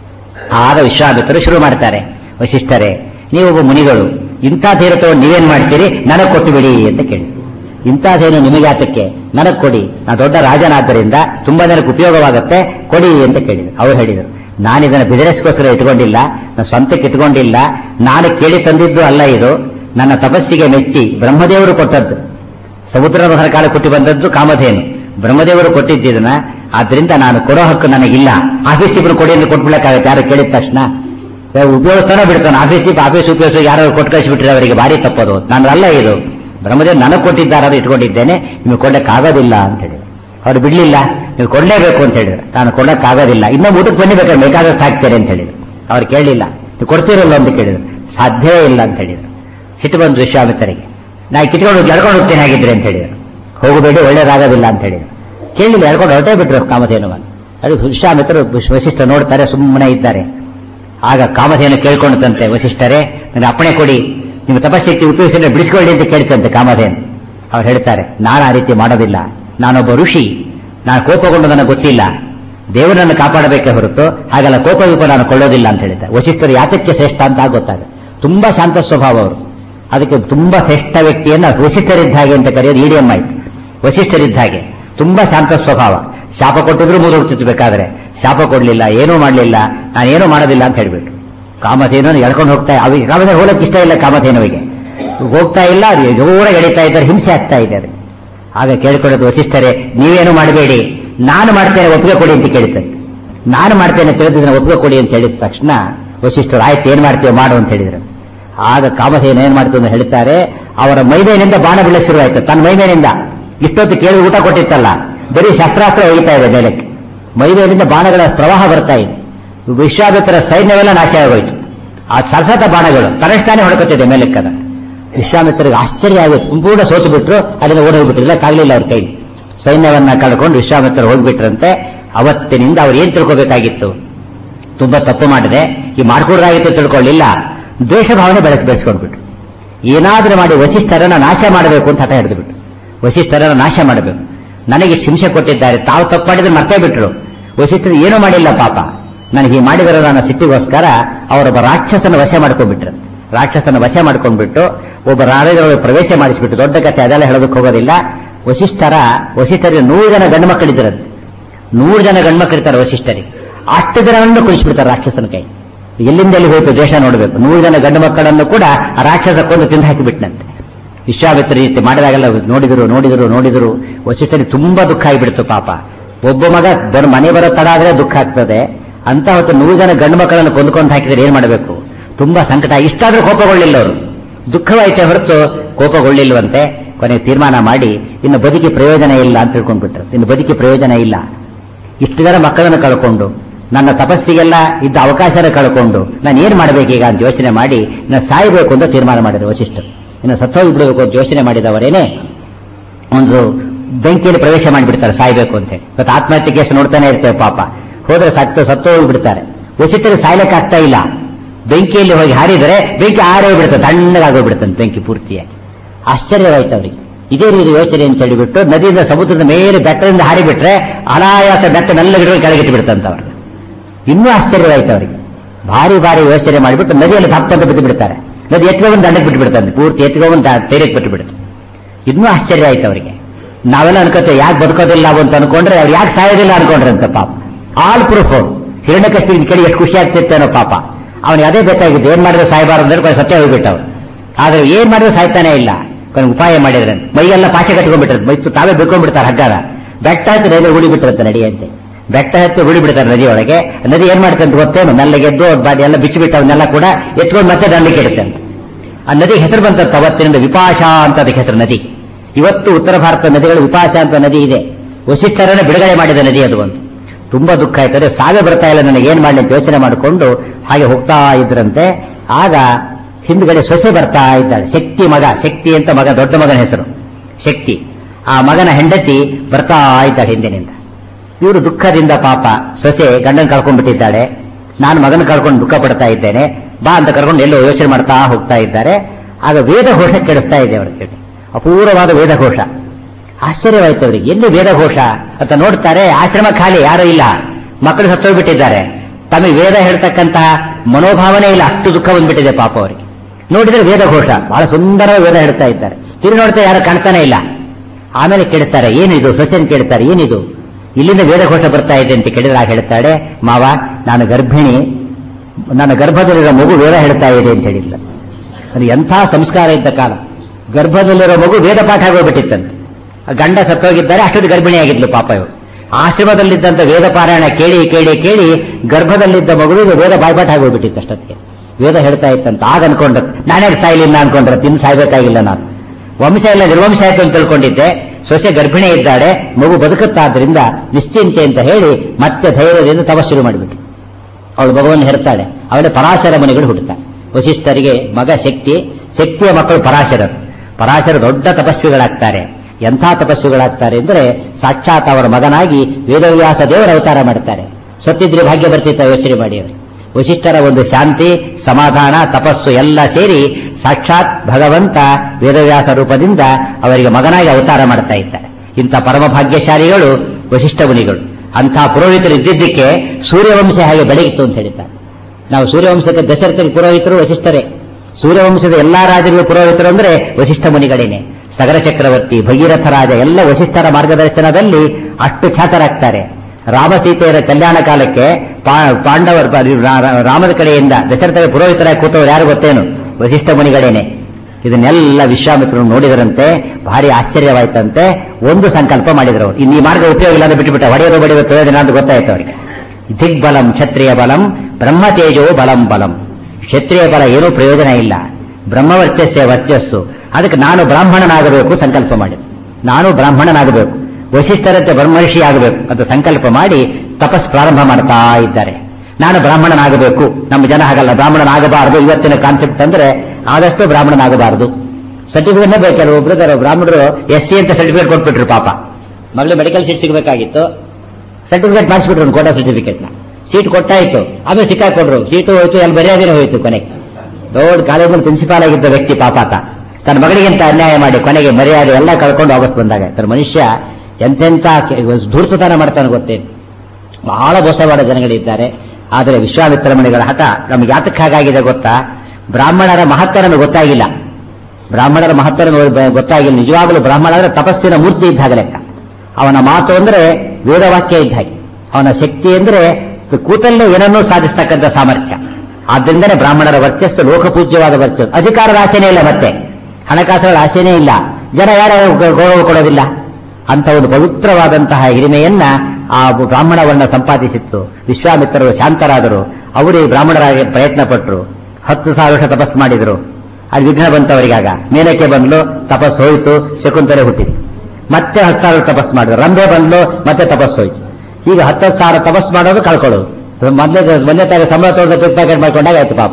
ಆಗ ವಿಶ್ವಾಮಿತ್ರರು ಶುರು ಮಾಡ್ತಾರೆ ವಶಿಷ್ಠರೇ ನೀವೊಬ್ಬ ಮುನಿಗಳು ಇಂಥ ಧೀರತ್ವವನ್ನು ನೀವೇನ್ ಮಾಡ್ತೀರಿ ನನಗೆ ಕೊಟ್ಟು ಬಿಡಿ ಅಂತ ಕೇಳಿ ಇಂಥದ್ದೇನು ನಿಮಗೆ ಆತಕ್ಕೆ ನನಗೆ ಕೊಡಿ ನಾ ದೊಡ್ಡ ರಾಜನಾದ್ದರಿಂದ ತುಂಬಾ ಜನಕ್ಕೆ ಉಪಯೋಗವಾಗುತ್ತೆ ಕೊಡಿ ಅಂತ ಕೇಳಿದ್ರು ಅವ್ರು ಹೇಳಿದರು ನಾನು ಇದನ್ನ ಬಿಸಿನೆಸ್ಗೋಸ್ಕರ ಇಟ್ಕೊಂಡಿಲ್ಲ ನಾನು ಸ್ವಂತಕ್ಕೆ ಇಟ್ಕೊಂಡಿಲ್ಲ ನಾನು ಕೇಳಿ ತಂದಿದ್ದು ಅಲ್ಲ ಇದು ನನ್ನ ತಪಸ್ಸಿಗೆ ಮೆಚ್ಚಿ ಬ್ರಹ್ಮದೇವರು ಕೊಟ್ಟದ್ದು ಸಮುದ್ರ ಮಹರ ಕಾಲ ಕೊಟ್ಟು ಬಂದದ್ದು ಕಾಮಧೇನು ಬ್ರಹ್ಮದೇವರು ಕೊಟ್ಟಿದ್ದನ್ನ ಆದ್ರಿಂದ ನಾನು ಕೊಡೋ ಹಕ್ಕು ನನಗಿಲ್ಲ ಆಫೀಸ್ ಇಬ್ರು ಕೊಡಿ ಅಂತ ಕೊಟ್ಬಿಡಕ್ಕಾಗತ್ತೆ ಯಾರು ಕೇಳಿದ ತಕ್ಷಣ ಉಪಯೋಗಿಸ್ತಾನೋ ಬಿಡ್ತಾನೆ ಆಫೀಸ್ ಚಿಪ್ ಆಫೀಸ್ ಉಪಯೋಗಿಸಿ ಯಾರು ಕೊಟ್ಟು ಕಳಿಸಿಬಿಟ್ರೆ ಅವರಿಗೆ ಭಾರಿ ತಪ್ಪದು ನಾನು ಅಲ್ಲ ಇದು ಬ್ರಹ್ಮದೇವ್ ನನಗೆ ಕೊಟ್ಟಿದ್ದಾರೆ ಅದು ಇಟ್ಕೊಂಡಿದ್ದೇನೆ ನಿಮಗೆ ಕೊಡ್ಲಿಕ್ಕಾಗೋದಿಲ್ಲ ಅಂತ ಹೇಳಿದ್ರು ಅವ್ರು ಬಿಡ್ಲಿಲ್ಲ ನೀವು ಕೊಡ್ಲೇಬೇಕು ಅಂತ ಹೇಳಿದ್ರು ನಾನು ಕೊಡ್ಲಕ್ಕಾಗೋದಿಲ್ಲ ಇನ್ನೂ ಊಟಕ್ಕೆ ಬನ್ನಿ ಬೇಕಾದ್ರೆ ಬೇಕಾದಷ್ಟು ಹಾಕ್ತೇನೆ ಅಂತ ಹೇಳಿದ್ರು ಅವ್ರು ಕೇಳಲಿಲ್ಲ ನೀವು ಕೊಡ್ತೀರಲ್ಲ ಅಂತ ಕೇಳಿದ್ರು ಸಾಧ್ಯವೇ ಇಲ್ಲ ಅಂತ ಹೇಳಿದ್ರು ಸಿಟ್ಟು ಬಂದು ವಿಶ್ವಾಮಿತ್ರರಿಗೆ ನಾ ಕಿತ್ಕೊಂಡು ಎಳ್ಕೊಂಡು ಹೋಗ್ತೇನೆ ಆಗಿದ್ರೆ ಅಂತ ಹೇಳಿದ್ರು ಹೋಗಬೇಡಿ ಒಳ್ಳೇದಾಗೋದಿಲ್ಲ ಅಂತ ಹೇಳಿದ್ರು ಕೇಳಿಲ್ಲ ಎಳ್ಕೊಂಡು ಹೊರಟೇ ಬಿಟ್ರು ಕಾಮಧೇನುವನ್ನು ಅದು ವಿಶ್ವಾಮಿತ್ರರು ವಸಿಷ್ಠ ನೋಡ್ತಾರೆ ಸುಮ್ಮನೆ ಇದ್ದಾರೆ ಆಗ ಕಾಮಧೇನು ಕೇಳ್ಕೊಂಡಂತೆ ವಸಿಷ್ಠರೇ ನನಗೆ ಅಪ್ಪಣೆ ಕೊಡಿ ನಿಮ್ಮ ತಪಶಕ್ತಿ ಉಪಯೋಗಿಸಿದ್ರೆ ಬಿಡಿಸ್ಕೊಳ್ಳಿ ಅಂತ ಕೇಳ್ತಂತೆ ಕಾಮಧೇನು ಅವ್ರು ಹೇಳ್ತಾರೆ ನಾನು ಆ ರೀತಿ ಮಾಡೋದಿಲ್ಲ ನಾನೊಬ್ಬ ಋಷಿ ನಾನು ಕೋಪಗೊಂಡು ನನಗೆ ಗೊತ್ತಿಲ್ಲ ದೇವರನ್ನು ಕಾಪಾಡಬೇಕೇ ಹೊರತು ಹಾಗೆಲ್ಲ ಕೋಪ ವಿಪ ನಾನು ಕೊಳ್ಳೋದಿಲ್ಲ ಅಂತ ಹೇಳಿದ್ದಾರೆ ವಸಿಷ್ಠರು ಯಾತಕ್ಕೆ ಶ್ರೇಷ್ಠ ಅಂತ ಗೊತ್ತಾಗ ತುಂಬಾ ಶಾಂತ ಸ್ವಭಾವ ಅವರು ಅದಕ್ಕೆ ತುಂಬಾ ಶ್ರೇಷ್ಠ ವ್ಯಕ್ತಿಯನ್ನ ವಸಿಷ್ಠರಿದ್ದ ಹಾಗೆ ಅಂತ ಕರೆಯೋದು ಇಡಿಎಂ ಆಯ್ತು ವಸಿಷ್ಠರಿದ್ದ ಹಾಗೆ ತುಂಬಾ ಶಾಂತ ಸ್ವಭಾವ ಶಾಪ ಕೊಟ್ಟಿದ್ರು ಮುಗಿದೋಗ್ತಿತ್ತು ಬೇಕಾದ್ರೆ ಶಾಪ ಕೊಡ್ಲಿಲ್ಲ ಏನೂ ಮಾಡಲಿಲ್ಲ ನಾನು ಏನೂ ಮಾಡೋದಿಲ್ಲ ಅಂತ ಹೇಳ್ಬಿಟ್ಟು ಕಾಮಧೇನು ಎಳ್ಕೊಂಡು ಹೋಗ್ತಾ ಅವಿಗೆ ಕಾಮಧೇನು ಹೋಗಕ್ಕೆ ಇಷ್ಟ ಇಲ್ಲ ಕಾಮಧೇನುವಿಗೆ ಹೋಗ್ತಾ ಇಲ್ಲ ಜೋರ ಎಳಿತಾ ಇದ್ದಾರೆ ಹಿಂಸೆ ಆಗ್ತಾ ಇದ್ದಾರೆ ಆಗ ಕೇಳಿಕೊಳ್ಳೋದು ವಸಿಷ್ಠರೇ ನೀವೇನು ಮಾಡಬೇಡಿ ನಾನು ಮಾಡ್ತೇನೆ ಒಪ್ಪಿಗೆ ಕೊಡಿ ಅಂತ ಕೇಳ್ತಾರೆ ನಾನು ಮಾಡ್ತೇನೆ ತಿಳಿದಿದ್ರೆ ಒಪ್ಪಿಗೆ ಕೊಡಿ ಅಂತ ಹೇಳಿದ ತಕ್ಷಣ ವಸಿಷ್ಠರು ಆಯ್ತು ಏನ್ ಮಾಡ್ತೀವೋ ಮಾಡು ಅಂತ ಹೇಳಿದ್ರು ಆಗ ಕಾಮಧೇನು ಏನ್ ಮಾಡ್ತು ಅಂತ ಹೇಳ್ತಾರೆ ಅವರ ಮೈಮೇನಿಂದ ಬಾಣ ಬೀಳ ಶುರುವಾಯ್ತು ತನ್ನ ಮೈಮೇನಿಂದ ಇಷ್ಟೊತ್ತು ಕೇಳಿ ಊಟ ಕೊಟ್ಟಿತ್ತಲ್ಲ ಬರೀ ಶಸ್ತ್ರಾಸ್ತ್ರ ಒಯ್ತಾ ಇದೆ ಮೇಲಕ್ಕೆ ಮೈಮೇಲಿಂದ ಬಾಣಗಳ ಪ್ರವಾಹ ಬರ್ತಾ ಇದೆ ವಿಶ್ವಾಮಿತ್ರ ಸೈನ್ಯವೆಲ್ಲ ನಾಶ ಆಗೋಯ್ತು ಆ ಸರಸತ ಬಾಣಗಳು ತನ್ನಷ್ಟಾನೇ ಹೊಡ್ಕೊತಿದೆ ಮೇಲಕ್ಕದ ವಿಶ್ವಾಮಿತ್ರರಿಗೆ ಆಶ್ಚರ್ಯ ಆಗೋಯ್ತು ಸಂಪೂರ್ಣ ಸೋತು ಬಿಟ್ರು ಅದನ್ನ ಓಡೋಗ್ಬಿಟ್ರು ಇಲ್ಲ ಕಾಗ್ಲಿಲ್ಲ ಅವ್ರ ಕೈ ಸೈನ್ಯವನ್ನ ಕಳ್ಕೊಂಡು ವಿಶ್ವಾಮಿತ್ರ ಹೋಗ್ಬಿಟ್ರಂತೆ ಅವತ್ತಿನಿಂದ ಅವ್ರು ಏನ್ ತಿಳ್ಕೋಬೇಕಾಗಿತ್ತು ತುಂಬಾ ತಪ್ಪು ಮಾಡಿದೆ ಈ ಮಾಡ್ಕೊಡ್ದಾಗಿತ್ತು ತಿಳ್ಕೊಳ್ಳಿಲ್ಲ ದ್ವೇಷ ಭಾವನೆ ಬೆಳಕು ಬೆಳೆಸ್ಕೊಂಡ್ಬಿಟ್ರು ಏನಾದ್ರೂ ಮಾಡಿ ವಸಿಷ್ಠರನ್ನ ನಾಶ ಮಾಡಬೇಕು ಅಂತ ಹಠ ಹಿಡಿದ್ಬಿಟ್ಟು ವಸಿಷ್ಠರನ್ನ ನಾಶ ಮಾಡಬೇಕು ನನಗೆ ಹಿಂಸೆ ಕೊಟ್ಟಿದ್ದಾರೆ ತಾವು ತಪ್ಪು ಮಾಡಿದ್ರೆ ಮರ್ತೇ ಬಿಟ್ರು ವಸಿಷ್ಠರು ಏನೂ ಮಾಡಿಲ್ಲ ಪಾಪ ನನಗೆ ಈ ಮಾಡಿದರೆ ನನ್ನ ಸಿಟ್ಟಿಗೋಸ್ಕರ ಅವರೊಬ್ಬ ರಾಕ್ಷಸನ ವಶ ಮಾಡ್ಕೊಂಡ್ಬಿಟ್ರು ರಾಕ್ಷಸನ ವಶ ಮಾಡ್ಕೊಂಡ್ಬಿಟ್ಟು ಒಬ್ಬ ರಾಜರೊಳಗೆ ಪ್ರವೇಶ ಮಾಡಿಸ್ಬಿಟ್ಟು ದೊಡ್ಡ ಕಥೆ ಅದೆಲ್ಲ ಹೇಳೋದಕ್ಕೆ ಹೋಗೋದಿಲ್ಲ ವಸಿಷ್ಠರ ವಸಿಷ್ಠರಿಗೆ ನೂರು ಜನ ಗಂಡು ಮಕ್ಕಳಿದ್ರಂತೆ ನೂರು ಜನ ಗಂಡು ಮಕ್ಕಳಿರ್ತಾರೆ ವಸಿಷ್ಠರಿಗೆ ಅಷ್ಟು ಜನವನ್ನು ಕುಳಿಸ್ಬಿಡ್ತಾರೆ ರಾಕ್ಷಸನ ಕೈ ಎಲ್ಲಿಂದ ಎಲ್ಲಿ ಹೋಯ್ತು ದೇಶ ನೋಡಬೇಕು ನೂರು ಜನ ಗಂಡು ಮಕ್ಕಳನ್ನು ಕೂಡ ಆ ರಾಕ್ಷಸ ಕೊಂದು ತಿಂದು ಹಾಕಿಬಿಟ್ನಂತೆ ವಿಶ್ವಾಮಿತ್ರ ರೀತಿ ಮಾಡಿದಾಗೆಲ್ಲ ನೋಡಿದರು ನೋಡಿದರು ನೋಡಿದರು ವಸಿಷ್ಠರಿಗೆ ತುಂಬಾ ದುಃಖ ಆಗಿಬಿಡ್ತು ಪಾಪ ಒಬ್ಬ ಮಗ ಬರ್- ಮನೆ ಬರೋ ತಡ ಆದ್ರೆ ದುಃಖ ಆಗ್ತದೆ ಅಂತ ಹೊತ್ತು ನೂರು ಜನ ಗಂಡು ಮಕ್ಕಳನ್ನು ಕೊಂದುಕೊಂಡು ಹಾಕಿದ್ರೆ ಏನ್ ಮಾಡಬೇಕು ತುಂಬಾ ಸಂಕಟ ಇಷ್ಟಾದ್ರೂ ಕೋಪಗೊಳ್ಳಿಲ್ಲ ಅವರು ದುಃಖವಾಯ್ತೆ ಹೊರತು ಕೋಪಗೊಳ್ಳಿಲ್ವಂತೆ ಕೊನೆಗೆ ತೀರ್ಮಾನ ಮಾಡಿ ಇನ್ನು ಬದುಕಿ ಪ್ರಯೋಜನ ಇಲ್ಲ ಅಂತ ತಿಳ್ಕೊಂಡ್ಬಿಟ್ರು ಇನ್ನು ಬದುಕಿ ಪ್ರಯೋಜನ ಇಲ್ಲ ಇಷ್ಟು ಜನ ಮಕ್ಕಳನ್ನು ಕಳ್ಕೊಂಡು ನನ್ನ ತಪಸ್ಸಿಗೆಲ್ಲ ಇದ್ದ ಅವಕಾಶನ ಕಳ್ಕೊಂಡು ನಾನು ಏನ್ ಮಾಡ್ಬೇಕೀಗ ಅಂತ ಯೋಚನೆ ಮಾಡಿ ಇನ್ನು ಸಾಯಬೇಕು ಅಂತ ತೀರ್ಮಾನ ಮಾಡಿದ್ರು ವಸಿಷ್ಠರು ಇನ್ನು ಸತ್ತೋಗಿ ಬಿಡಬೇಕು ಅಂತ ಯೋಚನೆ ಮಾಡಿದವರೇನೆ ಒಂದು ಬೆಂಕಿಯಲ್ಲಿ ಪ್ರವೇಶ ಮಾಡಿಬಿಡ್ತಾರೆ ಸಾಯ್ಬೇಕು ಅಂತ ಹೇಳಿ ಇವತ್ತು ಆತ್ಮಹತ್ಯೆ ಕೇಸ್ ನೋಡ್ತಾನೆ ಇರ್ತೇವೆ ಪಾಪ ಹೋದ್ರೆ ಸತ್ತು ಸತ್ತು ಹೋಗ್ಬಿಡ್ತಾರೆ ವಸಿಷ್ಠರಿಗೆ ಸಾಯ್ಲಿಕ್ಕೆ ಆಗ್ತಾ ಇಲ್ಲ ಬೆಂಕಿಯಲ್ಲಿ ಹೋಗಿ ಹಾರಿದರೆ ಬೆಂಕಿ ಆರೇ ಬಿಡುತ್ತೆ ತಣ್ಣಗಾಗೋಗ್ಬಿಡುತ್ತೆ ಬೆಂಕಿ ಪೂರ್ತಿಯಾಗಿ ಆಶ್ಚರ್ಯವಾಯ್ತು ಅವರಿಗೆ ಇದೇ ರೀತಿ ಯೋಚನೆ ಅಂತ ಹೇಳಿಬಿಟ್ಟು ನದಿಯಿಂದ ಸಮುದ್ರದ ಮೇಲೆ ಬೆಟ್ಟದಿಂದ ಹಾರಿಬಿಟ್ರೆ ಅನಾಯಾಸ ಬೆಟ್ಟ ಮೆಲ್ಲಗಿಡುವ ಕೆಳಗಿಟ್ಟು ಬಿಡ್ತಂತ ಅವ್ರಿಗೆ ಇನ್ನೂ ಆಶ್ಚರ್ಯವಾಯ್ತು ಅವರಿಗೆ ಭಾರಿ ಭಾರಿ ಯೋಚನೆ ಮಾಡಿಬಿಟ್ಟು ನದಿಯಲ್ಲಿ ದಪ್ಪಂತ ಬಿದ್ದು ಬಿಡ್ತಾರೆ ನದಿ ಎತ್ಕೊಂಡ್ ದಂಡಕ್ಕೆ ಬಿಟ್ಟು ಬಿಡ್ತಾನೆ ಪೂರ್ತಿ ಎತ್ಕೊಂಡ್ ತೈರಕ್ಕೆ ಬಿಟ್ಟು ಬಿಡುತ್ತೆ ಇನ್ನೂ ಆಶ್ಚರ್ಯ ಆಯ್ತು ಅವರಿಗೆ ನಾವೆಲ್ಲ ಅನ್ಕೋತೇವೆ ಯಾಕೆ ಬದುಕೋದಿಲ್ಲ ಅವು ಅಂತ ಅನ್ಕೊಂಡ್ರೆ ಅವ್ರು ಯಾಕೆ ಸಾಯೋದಿಲ್ಲ ಅನ್ಕೊಂಡ್ರೆ ಅಂತ ಪಾಪ ಆಲ್ ಪ್ರೂಫ್ ಹಿರಣ್ಯಕಶ್ಮೀರಿನ ಕೇಳಿ ಎಷ್ಟು ಖುಷಿ ಆಗ್ತಿತ್ತೇನೋ ಪಾಪ ಅವನಿಗೆ ಅದೇ ಬೇಕಾಗಿದ್ದು ಏನ್ ಮಾಡಿದ್ರೆ ಸಾಯಬಾರದು ಅಂದ್ರೆ ಕೊನೆ ಸತ್ಯ ಹೋಗ್ಬಿಟ್ಟ ಅವ್ರು ಆದ್ರೆ ಏನ್ ಮಾಡಿದ್ರೆ ಸಾಯ್ತಾನೆ ಇಲ್ಲ ಕೊನೆಗೆ ಉಪಾಯ ಮಾಡಿದ್ರೆ ಮೈಯೆಲ್ಲ ಪಾಚೆ ಕಟ್ಕೊಂಡ್ಬಿಟ್ರೆ ಮೈ ತಾವೇ ಬಿಟ್ಕೊಂಡ್ಬಿಡ್ತಾರೆ ಹಗ್ಗಾರ ಬೆಟ್ಟ ಹತ್ತಿ ನದಿ ಉಳಿ ಬಿಟ್ಟಿರುತ್ತೆ ನಡಿಯಂತೆ ಬೆಟ್ಟ ಹತ್ತಿ ಉಳಿ ಬಿಡ್ತಾರೆ ನದಿ ಒಳಗೆ ನದಿ ಏನ್ ಮಾಡ್ತಂತ ಅಂತ ಗೊತ್ತೇನು ಮೆಲ್ಲಗೆದ್ದು ಅವ್ರ ಬಾಡಿ ಎಲ್ಲ ಬಿಚ್ಚಿಬಿಟ್ಟು ಅವನ್ನೆಲ್ಲ ಕೂಡ ಎತ್ಕೊಂಡು ಮತ್ತೆ ದಂಡಕ್ಕೆ ಇಡುತ್ತೆ ಅಂತ ಆ ನದಿ ಹೆಸರು ಬಂತಂತ ಅವತ್ತಿನಿಂದ ವಿಪಾಶ ಅಂತ ಅದಕ್ಕೆ ಹೆಸರು ನದಿ ಇವತ್ತು ಉತ್ತರ ಭಾರತ ನದಿಗಳು ವಿಪಾಶ ಅಂತ ನದಿ ಇದೆ ವಸಿಷ್ಠರನ್ನ ಬಿಡುಗಡೆ ಮಾಡಿದ ನದಿ ಅದು ಒಂದು ತುಂಬಾ ದುಃಖ ಆಯ್ತದೆ ಸಾವೇ ಬರ್ತಾ ಇಲ್ಲ ನನಗೆ ಏನ್ ಮಾಡಲಿ ಅಂತ ಯೋಚನೆ ಮಾಡಿಕೊಂಡು ಹಾಗೆ ಹೋಗ್ತಾ ಇದ್ರಂತೆ ಆಗ ಹಿಂದ್ಗಡೆ ಸೊಸೆ ಬರ್ತಾ ಇದ್ದಾಳೆ ಶಕ್ತಿ ಮಗ ಶಕ್ತಿ ಅಂತ ಮಗ ದೊಡ್ಡ ಮಗನ ಹೆಸರು ಶಕ್ತಿ ಆ ಮಗನ ಹೆಂಡತಿ ಬರ್ತಾ ಇದ್ದಾಳೆ ಹಿಂದಿನಿಂದ ಇವರು ದುಃಖದಿಂದ ಪಾಪ ಸೊಸೆ ಗಂಡನ ಕಳ್ಕೊಂಡ್ಬಿಟ್ಟಿದ್ದಾಳೆ ನಾನು ಮಗನ ಕಳ್ಕೊಂಡು ದುಃಖ ಪಡ್ತಾ ಇದ್ದೇನೆ ಬಾ ಅಂತ ಕರ್ಕೊಂಡು ಎಲ್ಲೋ ಯೋಚನೆ ಮಾಡ್ತಾ ಹೋಗ್ತಾ ಇದ್ದಾರೆ ಆಗ ವೇದಘೋಷ ಕೆಡಿಸ್ತಾ ಇದೆ ಅವ್ರ ಕೇಳಿ ಅಪೂರ್ವವಾದ ವೇದಘೋಷ ಆಶ್ಚರ್ಯವಾಯ್ತು ಅವರಿಗೆ ಎಲ್ಲಿ ವೇದಘೋಷ ಅಂತ ನೋಡ್ತಾರೆ ಆಶ್ರಮ ಖಾಲಿ ಯಾರೂ ಇಲ್ಲ ಮಕ್ಕಳು ಸತ್ತೋಗ್ಬಿಟ್ಟಿದ್ದಾರೆ ತಮಗೆ ವೇದ ಹೇಳ್ತಕ್ಕಂತಹ ಮನೋಭಾವನೆ ಇಲ್ಲ ಅಷ್ಟು ದುಃಖ ಬಂದ್ಬಿಟ್ಟಿದೆ ಪಾಪ ಅವರಿಗೆ ನೋಡಿದ್ರೆ ವೇದಘೋಷ ಬಹಳ ಸುಂದರ ವೇದ ಹೇಳ್ತಾ ಇದ್ದಾರೆ ತಿರುಗಿ ನೋಡ್ತಾ ಯಾರು ಕಾಣ್ತಾನೆ ಇಲ್ಲ ಆಮೇಲೆ ಕೇಳ್ತಾರೆ ಏನಿದು ಸೊಸೆನ್ ಕೇಳ್ತಾರೆ ಏನಿದು ಇಲ್ಲಿಂದ ವೇದಘೋಷ ಬರ್ತಾ ಇದೆ ಅಂತ ಕೇಳಿದ್ರೆ ಆಗ ಹೇಳ್ತಾಳೆ ಮಾವ ನಾನು ಗರ್ಭಿಣಿ ನನ್ನ ಗರ್ಭದಲ್ಲಿರೋ ಮಗು ವೇದ ಹೇಳ್ತಾ ಇದೆ ಅಂತ ಹೇಳಿಲ್ಲ ಅದು ಎಂಥ ಸಂಸ್ಕಾರ ಇದ್ದ ಕಾಲ ಗರ್ಭದಲ್ಲಿರೋ ಮಗು ವೇದ ಪಾಠ ಆಗೋಗ್ಬಿಟ್ಟಿತ್ತಂತೆ ಆ ಗಂಡ ಸತ್ತೋಗಿದ್ದಾರೆ ಅಷ್ಟೊಂದು ಗರ್ಭಿಣಿಯಾಗಿದ್ಲು ಪಾಪ ಇವಳು ಆಶ್ರಮದಲ್ಲಿದ್ದಂತ ವೇದ ಪಾರಾಯಣ ಕೇಳಿ ಕೇಳಿ ಕೇಳಿ ಗರ್ಭದಲ್ಲಿದ್ದ ಮಗುವಿಗೆ ವೇದ ಬಾಯ್ಪಾಠ ಆಗೋಗ್ಬಿಟ್ಟಿತ್ತು ಅಷ್ಟೊತ್ತಿಗೆ ವೇದ ಹೇಳ್ತಾ ಇತ್ತಂತ ಆಗ ಅನ್ಕೊಂಡ್ರೆ ನಾನೇ ಸಾಯ್ಲಿಲ್ಲ ಅನ್ಕೊಂಡ್ರೆ ತಿನ್ನು ಸಾಯ್ಬೇಕಾಗಿಲ್ಲ ನಾನು ವಂಶ ಎಲ್ಲ ನಿರ್ವಂಶ ಆಯ್ತು ಅಂತ ತಿಳ್ಕೊಂಡಿದ್ದೆ ಸೊಸೆ ಗರ್ಭಿಣಿ ಇದ್ದಾಳೆ ಮಗು ಬದುಕುತ್ತಾದ್ರಿಂದ ನಿಶ್ಚಿಂತೆ ಅಂತ ಹೇಳಿ ಮತ್ತೆ ಧೈರ್ಯದಿಂದ ತಪಸ್ ಶುರು ಮಾಡಿಬಿಟ್ಟು ಅವಳು ಮಗುವನ್ನು ಹೆರ್ತಾಳೆ ಅವಳೆ ಪರಾಶರ ಮನೆಗಳು ಹುಟ್ಟುತ್ತಾಳೆ ವಶಿಷ್ಠರಿಗೆ ಮಗ ಶಕ್ತಿ ಶಕ್ತಿಯ ಮಕ್ಕಳು ಪರಾಶರರು ಪರಾಶರ ದೊಡ್ಡ ತಪಸ್ವಿಗಳಾಗ್ತಾರೆ ಎಂಥ ತಪಸ್ವಿಗಳಾಗ್ತಾರೆ ಅಂದ್ರೆ ಸಾಕ್ಷಾತ್ ಅವರ ಮಗನಾಗಿ ವೇದವ್ಯಾಸ ದೇವರ ಅವತಾರ ಮಾಡ್ತಾರೆ ಸತ್ತಿದ್ರೆ ಭಾಗ್ಯ ಬರ್ತಿತ್ತ ಯೋಚನೆ ಮಾಡಿ ಅವರು ವಶಿಷ್ಠರ ಒಂದು ಶಾಂತಿ ಸಮಾಧಾನ ತಪಸ್ಸು ಎಲ್ಲ ಸೇರಿ ಸಾಕ್ಷಾತ್ ಭಗವಂತ ವೇದವ್ಯಾಸ ರೂಪದಿಂದ ಅವರಿಗೆ ಮಗನಾಗಿ ಅವತಾರ ಮಾಡ್ತಾ ಇದ್ದಾರೆ ಇಂಥ ಪರಮ ಭಾಗ್ಯಶಾಲಿಗಳು ವಶಿಷ್ಠ ಮುನಿಗಳು ಅಂಥ ಪುರೋಹಿತರು ಇದ್ದಿದ್ದಕ್ಕೆ ಸೂರ್ಯವಂಶ ಹಾಗೆ ಬೆಳಗಿತ್ತು ಅಂತ ಹೇಳಿದ್ದಾರೆ ನಾವು ಸೂರ್ಯವಂಶಕ್ಕೆ ದಶರಥರಿಗೆ ಪುರೋಹಿತರು ವಶಿಷ್ಠರೇ ಸೂರ್ಯವಂಶದ ಎಲ್ಲಾ ರಾಜರಿಗೂ ಪುರೋಹಿತರು ಅಂದ್ರೆ ವಶಿಷ್ಠ ಮುನಿಗಳೇನೆ ಸಗರ ಚಕ್ರವರ್ತಿ ಭಗೀರಥ ರಾಜ ಎಲ್ಲ ವಶಿಷ್ಠರ ಮಾರ್ಗದರ್ಶನದಲ್ಲಿ ಅಷ್ಟು ಖ್ಯಾತರಾಗ್ತಾರೆ ರಾಮ ಸೀತೆಯರ ಕಲ್ಯಾಣ ಕಾಲಕ್ಕೆ ಪಾ- ಪಾಂಡವರ ರಾ- ರಾ- ರಾಮದ ಕಡೆಯಿಂದ ದಶರಥರ ಪುರೋಹಿತರಾಗಿ ಕೂತವ್ರು ಯಾರು ಗೊತ್ತೇನು ವಶಿಷ್ಠ ಮುನಿಗಳೇನೆ ಇದನ್ನೆಲ್ಲ ವಿಶ್ವಾಮಿತ್ರರು ನೋಡಿದರಂತೆ ಭಾರಿ ಆಶ್ಚರ್ಯವಾಯ್ತಂತೆ ಒಂದು ಸಂಕಲ್ಪ ಮಾಡಿದ್ರು ಅವ್ರು ಇನ್ನು ಈ ಮಾರ್ಗ ಉಪಯೋಗ ಇಲ್ಲದ ಬಿಟ್ಟುಬಿಟ್ಟ ಹೊಡೆಯೋದು ಬಡಿಯುವ ಪ್ರಯೋಜನ ಅಂತ ಗೊತ್ತಾಯ್ತು ಅವರಿಗೆ ದಿಗ್ಬಲಂ ಕ್ಷತ್ರಿಯ ಬಲಂ ಬ್ರಹ್ಮ ತೇಜೋ ಬಲಂ ಬಲಂ ಕ್ಷತ್ರಿಯ ಬಲ ಏನೂ ಪ್ರಯೋಜನ ಇಲ್ಲ ಬ್ರಹ್ಮವರ್ಚಸ್ಸೇ ವರ್ಚಸ್ಸು ಅದಕ್ಕೆ ನಾನು ಬ್ರಾಹ್ಮಣನಾಗಬೇಕು ಸಂಕಲ್ಪ ಮಾಡಿದೆ ನಾನು ಬ್ರಾಹ್ಮಣನಾಗಬೇಕು ವಶಿಷ್ಠರಂತೆ ಬ್ರಹ್ಮರ್ಷಿ ಆಗಬೇಕು ಅಂತ ಸಂಕಲ್ಪ ಮಾಡಿ ತಪಸ್ ಪ್ರಾರಂಭ ಮಾಡ್ತಾ ಇದ್ದಾರೆ ನಾನು ಬ್ರಾಹ್ಮಣನಾಗಬೇಕು ನಮ್ಮ ಜನ ಹಾಗಲ್ಲ ಬ್ರಾಹ್ಮಣನಾಗಬಾರದು ಇವತ್ತಿನ ಕಾನ್ಸೆಪ್ಟ್ ಅಂದ್ರೆ ಆದಷ್ಟು ಬ್ರಾಹ್ಮಣನಾಗಬಾರದು ಸರ್ಟಿಫಿಕೇಟ್ ಬೇಕಲ್ಲ ಒಬ್ರು ಬ್ರಾಹ್ಮಣರು ಎಸ್ ಸಿ ಅಂತ ಸರ್ಟಿಫಿಕೇಟ್ ಕೊಟ್ಬಿಟ್ರು ಪಾಪ ಮಗಳು ಮೆಡಿಕಲ್ ಸೀಟ್ ಸಿಗಬೇಕಾಗಿತ್ತು ಸರ್ಟಿಫಿಕೇಟ್ ಮಾಡಿಸ್ಬಿಟ್ರು ಕೋಟಾ ಸರ್ಟಿಫಿಕೇಟ್ ನ ಸೀಟ್ ಕೊಟ್ಟಾಯ್ತು ಆಮೇಲೆ ಸಿಕ್ಕಾಕೊಂಡ್ರು ಸೀಟು ಹೋಯ್ತು ಅಲ್ಲಿ ಮರ್ಯಾದೆನೇ ಹೋಯ್ತು ಕೊನೆಗೆ ದೊಡ್ಡ ಕಾಲೇಜಿನ ಪ್ರಿನ್ಸಿಪಾಲ್ ಆಗಿದ್ದ ವ್ಯಕ್ತಿ ಪಾಪಾತ ತನ್ನ ಮಗಳಿಗಿಂತ ಅನ್ಯಾಯ ಮಾಡಿ ಕೊನೆಗೆ ಮರ್ಯಾದೆ ಎಲ್ಲ ಕಳ್ಕೊಂಡು ವಾಪಸ್ ಬಂದಾಗ ತನ್ನ ಮನುಷ್ಯ ಎಂತೆಂತ ಧೂರ್ತತನ ಮಾಡ್ತಾನೆ ಗೊತ್ತೇನು ಬಹಳ ಮೋಸವಾದ ಜನಗಳಿದ್ದಾರೆ ಆದರೆ ವಿಶ್ವಾಮಿತ್ರ ಮಣಿಗಳ ಹಠ ನಮ್ಗೆ ಯಾತಕ್ಕೆ ಹಾಗಾಗಿದೆ ಗೊತ್ತಾ ಬ್ರಾಹ್ಮಣರ ಮಹತ್ವ ನಮಗೆ ಗೊತ್ತಾಗಿಲ್ಲ ಬ್ರಾಹ್ಮಣರ ಮಹತ್ವ ನಮಗೆ ಗೊತ್ತಾಗಿಲ್ಲ ನಿಜವಾಗಲೂ ಬ್ರಾಹ್ಮಣ ಅಂದ್ರೆ ತಪಸ್ಸಿನ ಮೂರ್ತಿ ಇದ್ದಾಗ ಲೆಕ್ಕ ಅವನ ಮಾತು ಅಂದ್ರೆ ವೇದವಾಕ್ಯ ಇದ್ದ ಹಾಗೆ ಅವನ ಶಕ್ತಿ ಅಂದ್ರೆ ಕೂತಲ್ಲೇ ಏನನ್ನೂ ಸಾಧಿಸ್ತಕ್ಕಂಥ ಸಾಮರ್ಥ್ಯ ಆದ್ರಿಂದನೇ ಬ್ರಾಹ್ಮಣರ ವರ್ಚಸ್ಸು ಲೋಕಪೂಜ್ಯವಾದ ವರ್ಚಸ್ಸು ಅಧಿಕಾರದ ಆಸೆನೇ ಇಲ್ಲ ಮತ್ತೆ ಹಣಕಾಸುಗಳ ಆಸೆನೇ ಇಲ್ಲ ಜನ ಯಾರು ಗೌರವ ಕೊಡೋದಿಲ್ಲ ಅಂತ ಒಂದು ಪವಿತ್ರವಾದಂತಹ ಹಿರಿಮೆಯನ್ನ ಆ ಬ್ರಾಹ್ಮಣ ವರ್ಣ ಸಂಪಾದಿಸಿತ್ತು ವಿಶ್ವಾಮಿತ್ರರು ಶಾಂತರಾದರು ಅವರು ಈ ಬ್ರಾಹ್ಮಣರಾಗಿ ಪ್ರಯತ್ನ ಪಟ್ಟರು ಹತ್ತು ಸಾವಿರ ವರ್ಷ ತಪಸ್ಸು ಮಾಡಿದ್ರು ಅಲ್ಲಿ ವಿಘ್ನ ಬಂತು ಅವರಿಗಾಗ ಮೇಲಕ್ಕೆ ಬಂದ್ಲು ತಪಸ್ಸು ಹೋಯ್ತು ಶಕುಂತಲೆ ಹುಟ್ಟಿದ್ರು ಮತ್ತೆ ಹತ್ತು ಸಾವಿರ ತಪಸ್ಸು ಮಾಡಿದ್ರು ರಂಭೆ ಬಂದ್ಲು ಮತ್ತೆ ತಪಸ್ಸು ಹೋಯ್ತು ಈಗ ಹತ್ತು ಸಾವಿರ ತಪಸ್ಸು ಮಾಡೋದು ಕಳ್ಕೊಳ್ಳೋದು ಮೊದಲೇ ಮೊನ್ನೆ ತಾಗ ಸಂಬಳ ತೊಗೊಂಡು ಪಿಕ್ ಪ್ಯಾಕೆಟ್ ಮಾಡ್ಕೊಂಡಾಗ ಆಯ್ತು ಪಾಪ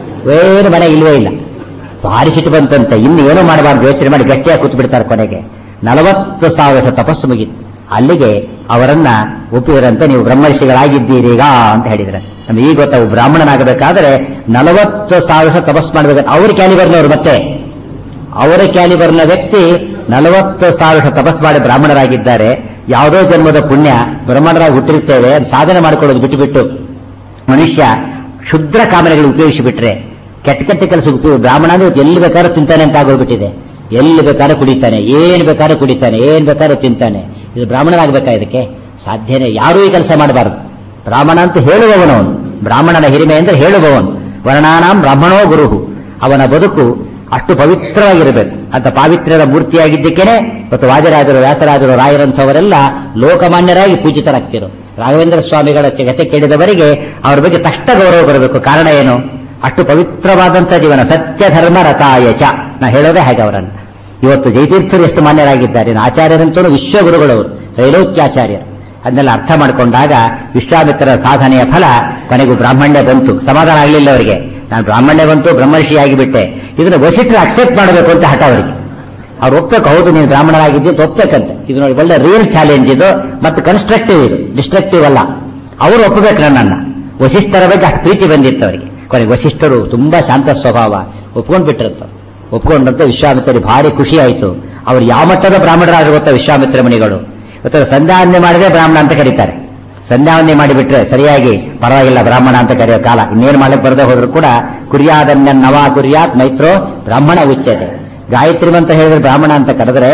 ಏನು ಮನೆ ಇಲ್ವೇ ಇಲ್ಲ ಭಾರಿ ಸಿಟ್ಟು ಬಂತಂತೆ ಇನ್ನು ಏನು ಮಾಡಬಾರ್ದು ಯೋಚನೆ ಮಾಡಿ ಗಟ್ಟಿಯಾಗಿ ಕೂತು ಬಿಡ್ತಾರೆ ಕೊನೆಗೆ ನಲವತ್ತು ಸಾವಿರ ವರ್ಷ ತಪಸ್ಸು ಮುಗೀತು ಅಲ್ಲಿಗೆ ಅವರನ್ನ ಒಪ್ಪಿದರಂತೆ ನೀವು ಬ್ರಹ್ಮರ್ಷಿಗಳಾಗಿದ್ದೀರೀಗ ಅಂತ ಹೇಳಿದ್ರೆ ನಮ್ಗೆ ಈಗ ಗೊತ್ತಾವು ಬ್ರಾಹ್ಮಣನಾಗಬೇಕಾದ್ರೆ ನಲವತ್ತು ಸಾವಿರ ವರ್ಷ ತಪಸ್ಸು ಮಾಡಬೇಕು ಅವ್ರ ಕ್ಯಾಲಿಬರ್ನವ್ರು ಮತ್ತೆ ಅವರ ಕ್ಯಾಲಿಬರ್ನ ವ್ಯಕ್ತಿ ನಲವತ್ತು ಸಾವಿರ ವರ್ಷ ತಪಸ್ಸು ಮಾಡಿ ಬ್ರಾಹ್ಮಣರಾಗಿದ್ದಾರೆ ಯಾವುದೋ ಜನ್ಮದ ಪುಣ್ಯ ಬ್ರಾಹ್ಮಣರಾಗಿ ಹುಟ್ಟಿರುತ್ತೇವೆ ಅದು ಸಾಧನೆ ಮಾಡಿಕೊಳ್ಳೋದು ಬಿಟ್ಟು ಬಿಟ್ಟು ಮನುಷ್ಯ ಕ್ಷುದ್ರ ಕಾಮನೆಗಳು ಉಪಯೋಗಿಸಿಬಿಟ್ರೆ ಕೆಟ್ಟ ಕೆಟ್ಟ ಕೆಲಸ ಉಪಯೋಗ ಬ್ರಾಹ್ಮಣ ಅಂದ್ರೆ ಇವತ್ತು ಎಲ್ಲಿ ಬೇಕಾದ್ರೂ ತಿಂತಾನೆ ಅಂತ ಆಗೋಗ್ಬಿಟ್ಟಿದೆ ಎಲ್ಲಿ ಬೇಕಾದ್ರೂ ಕುಡಿತಾನೆ ಏನ್ ಬೇಕಾದ್ರೂ ಕುಡಿತಾನೆ ಏನ್ ಬೇಕಾದ್ರೂ ತಿಂತಾನೆ ಇದು ಬ್ರಾಹ್ಮಣನಾಗಬೇಕಾ ಇದಕ್ಕೆ ಸಾಧ್ಯನೇ ಯಾರೂ ಈ ಕೆಲಸ ಮಾಡಬಾರದು ಬ್ರಾಹ್ಮಣ ಅಂತ ಹೇಳುವವನು ಅವನು ಬ್ರಾಹ್ಮಣನ ಹಿರಿಮೆ ಅಂದ್ರೆ ಹೇಳುವವನು ವರ್ಣಾನಾಂ ಬ್ರಾಹ್ಮಣೋ ಗುರುಹು ಅವನ ಬದುಕು ಅಷ್ಟು ಪವಿತ್ರವಾಗಿರಬೇಕು ಅಂತ ಪಾವಿತ್ರ್ಯದ ಮೂರ್ತಿಯಾಗಿದ್ದಕ್ಕೇನೆ ಮತ್ತು ವಾಜರಾಜರು ವ್ಯಾಸರಾಜರು ರಾಯರಂಥವರೆಲ್ಲ ಲೋಕಮಾನ್ಯರಾಗಿ ಪೂಜಿತರಾಗ್ತಿರು ರಾಘವೇಂದ್ರ ಸ್ವಾಮಿಗಳ ಕತೆ ಕೇಳಿದವರಿಗೆ ಅವರ ಬಗ್ಗೆ ತಕ್ಷಣ ಗೌರವ ಬರಬೇಕು ಕಾರಣ ಏನು ಅಷ್ಟು ಪವಿತ್ರವಾದಂಥ ಜೀವನ ಸತ್ಯ ಧರ್ಮ ರಥಾಯಚ ನಾ ಹೇಳೋದೇ ಹಾಗೆ ಅವರನ್ನು ಇವತ್ತು ಜಯತೀರ್ಥರು ಎಷ್ಟು ಮಾನ್ಯರಾಗಿದ್ದಾರೆ ಇನ್ನು ಆಚಾರ್ಯರಂತೂ ವಿಶ್ವಗುರುಗಳವರು ತ್ರೈಲೋಕ್ಯಾಚಾರ್ಯರು ಅದನ್ನೆಲ್ಲ ಅರ್ಥ ಮಾಡಿಕೊಂಡಾಗ ವಿಶ್ವಾಮಿತ್ರರ ಸಾಧನೆಯ ಫಲ ಕೊನೆಗೂ ಬ್ರಾಹ್ಮಣ್ಯ ಬಂತು ಸಮಾಧಾನ ಆಗಲಿಲ್ಲ ಅವರಿಗೆ ನಾನು ಬ್ರಾಹ್ಮಣ್ಯ ಬಂತು ಬ್ರಹ್ಮರ್ಷಿ ಆಗಿಬಿಟ್ಟೆ ಇದನ್ನು ವಸಿಷ್ಠರು ಅಕ್ಸೆಪ್ಟ್ ಮಾಡಬೇಕು ಅಂತ ಹಠ ಅವರಿಗೆ ಅವ್ರು ಒಪ್ಬೇಕು ಹೌದು ನೀನು ಬ್ರಾಹ್ಮಣರಾಗಿದ್ದು ಅಂತ ಒಪ್ಬೇಕಂತೆ ಇದು ನೋಡಿ ಒಳ್ಳೆ ರಿಯಲ್ ಚಾಲೆಂಜ್ ಇದು ಮತ್ತು ಕನ್ಸ್ಟ್ರಕ್ಟಿವ್ ಇದು ಡಿಸ್ಟ್ರಕ್ಟಿವ್ ಅಲ್ಲ ಅವರು ಒಪ್ಪಬೇಕು ನನ್ನನ್ನ ವಸಿಷ್ಠರ ಬಗ್ಗೆ ಅಷ್ಟು ಪ್ರೀತಿ ಬಂದಿತ್ತು ಅವರಿಗೆ ಕೊನೆಗೆ ವಸಿಷ್ಠರು ತುಂಬಾ ಶಾಂತ ಸ್ವಭಾವ ಒಪ್ಕೊಂಡ್ ಬಿಟ್ಟಿರುತ್ತ ಒಪ್ಕೊಂಡಂತ ವಿಶ್ವಾಮಿತ್ರರಿಗೆ ಭಾರಿ ಖುಷಿ ಆಯಿತು ಅವ್ರು ಯಾವ ಮಟ್ಟದ ಬ್ರಾಹ್ಮಣರಾಗ ಗೊತ್ತಾ ವಿಶ್ವಾಮಿತ್ರ ಮುನಿಗಳು ಇವತ್ತು ಸಂಧ್ಯಾವಂದನೆ ಮಾಡಿದ್ರೆ ಬ್ರಾಹ್ಮಣ ಅಂತ ಕರೀತಾರೆ ಸಂಧ್ಯಾವಂದನೆ ಮಾಡಿಬಿಟ್ರೆ ಸರಿಯಾಗಿ ಪರವಾಗಿಲ್ಲ ಬ್ರಾಹ್ಮಣ ಅಂತ ಕರೆಯೋ ಕಾಲ ಇನ್ನೇನು ಮಾಡಕ್ಕೆ ಬರದೆ ಹೋದ್ರು ಕೂಡ ಕುರ್ಯಾದನ್ಯ ನವ ಕುರ್ಯಾತ್ ಮೈತ್ರೋ ಬ್ರಾಹ್ಮಣ ಉಚ್ಯತೆ ಗಾಯತ್ರಿ ಮಂತ್ರ ಹೇಳಿದ್ರೆ ಬ್ರಾಹ್ಮಣ ಅಂತ ಕರೆದ್ರೆ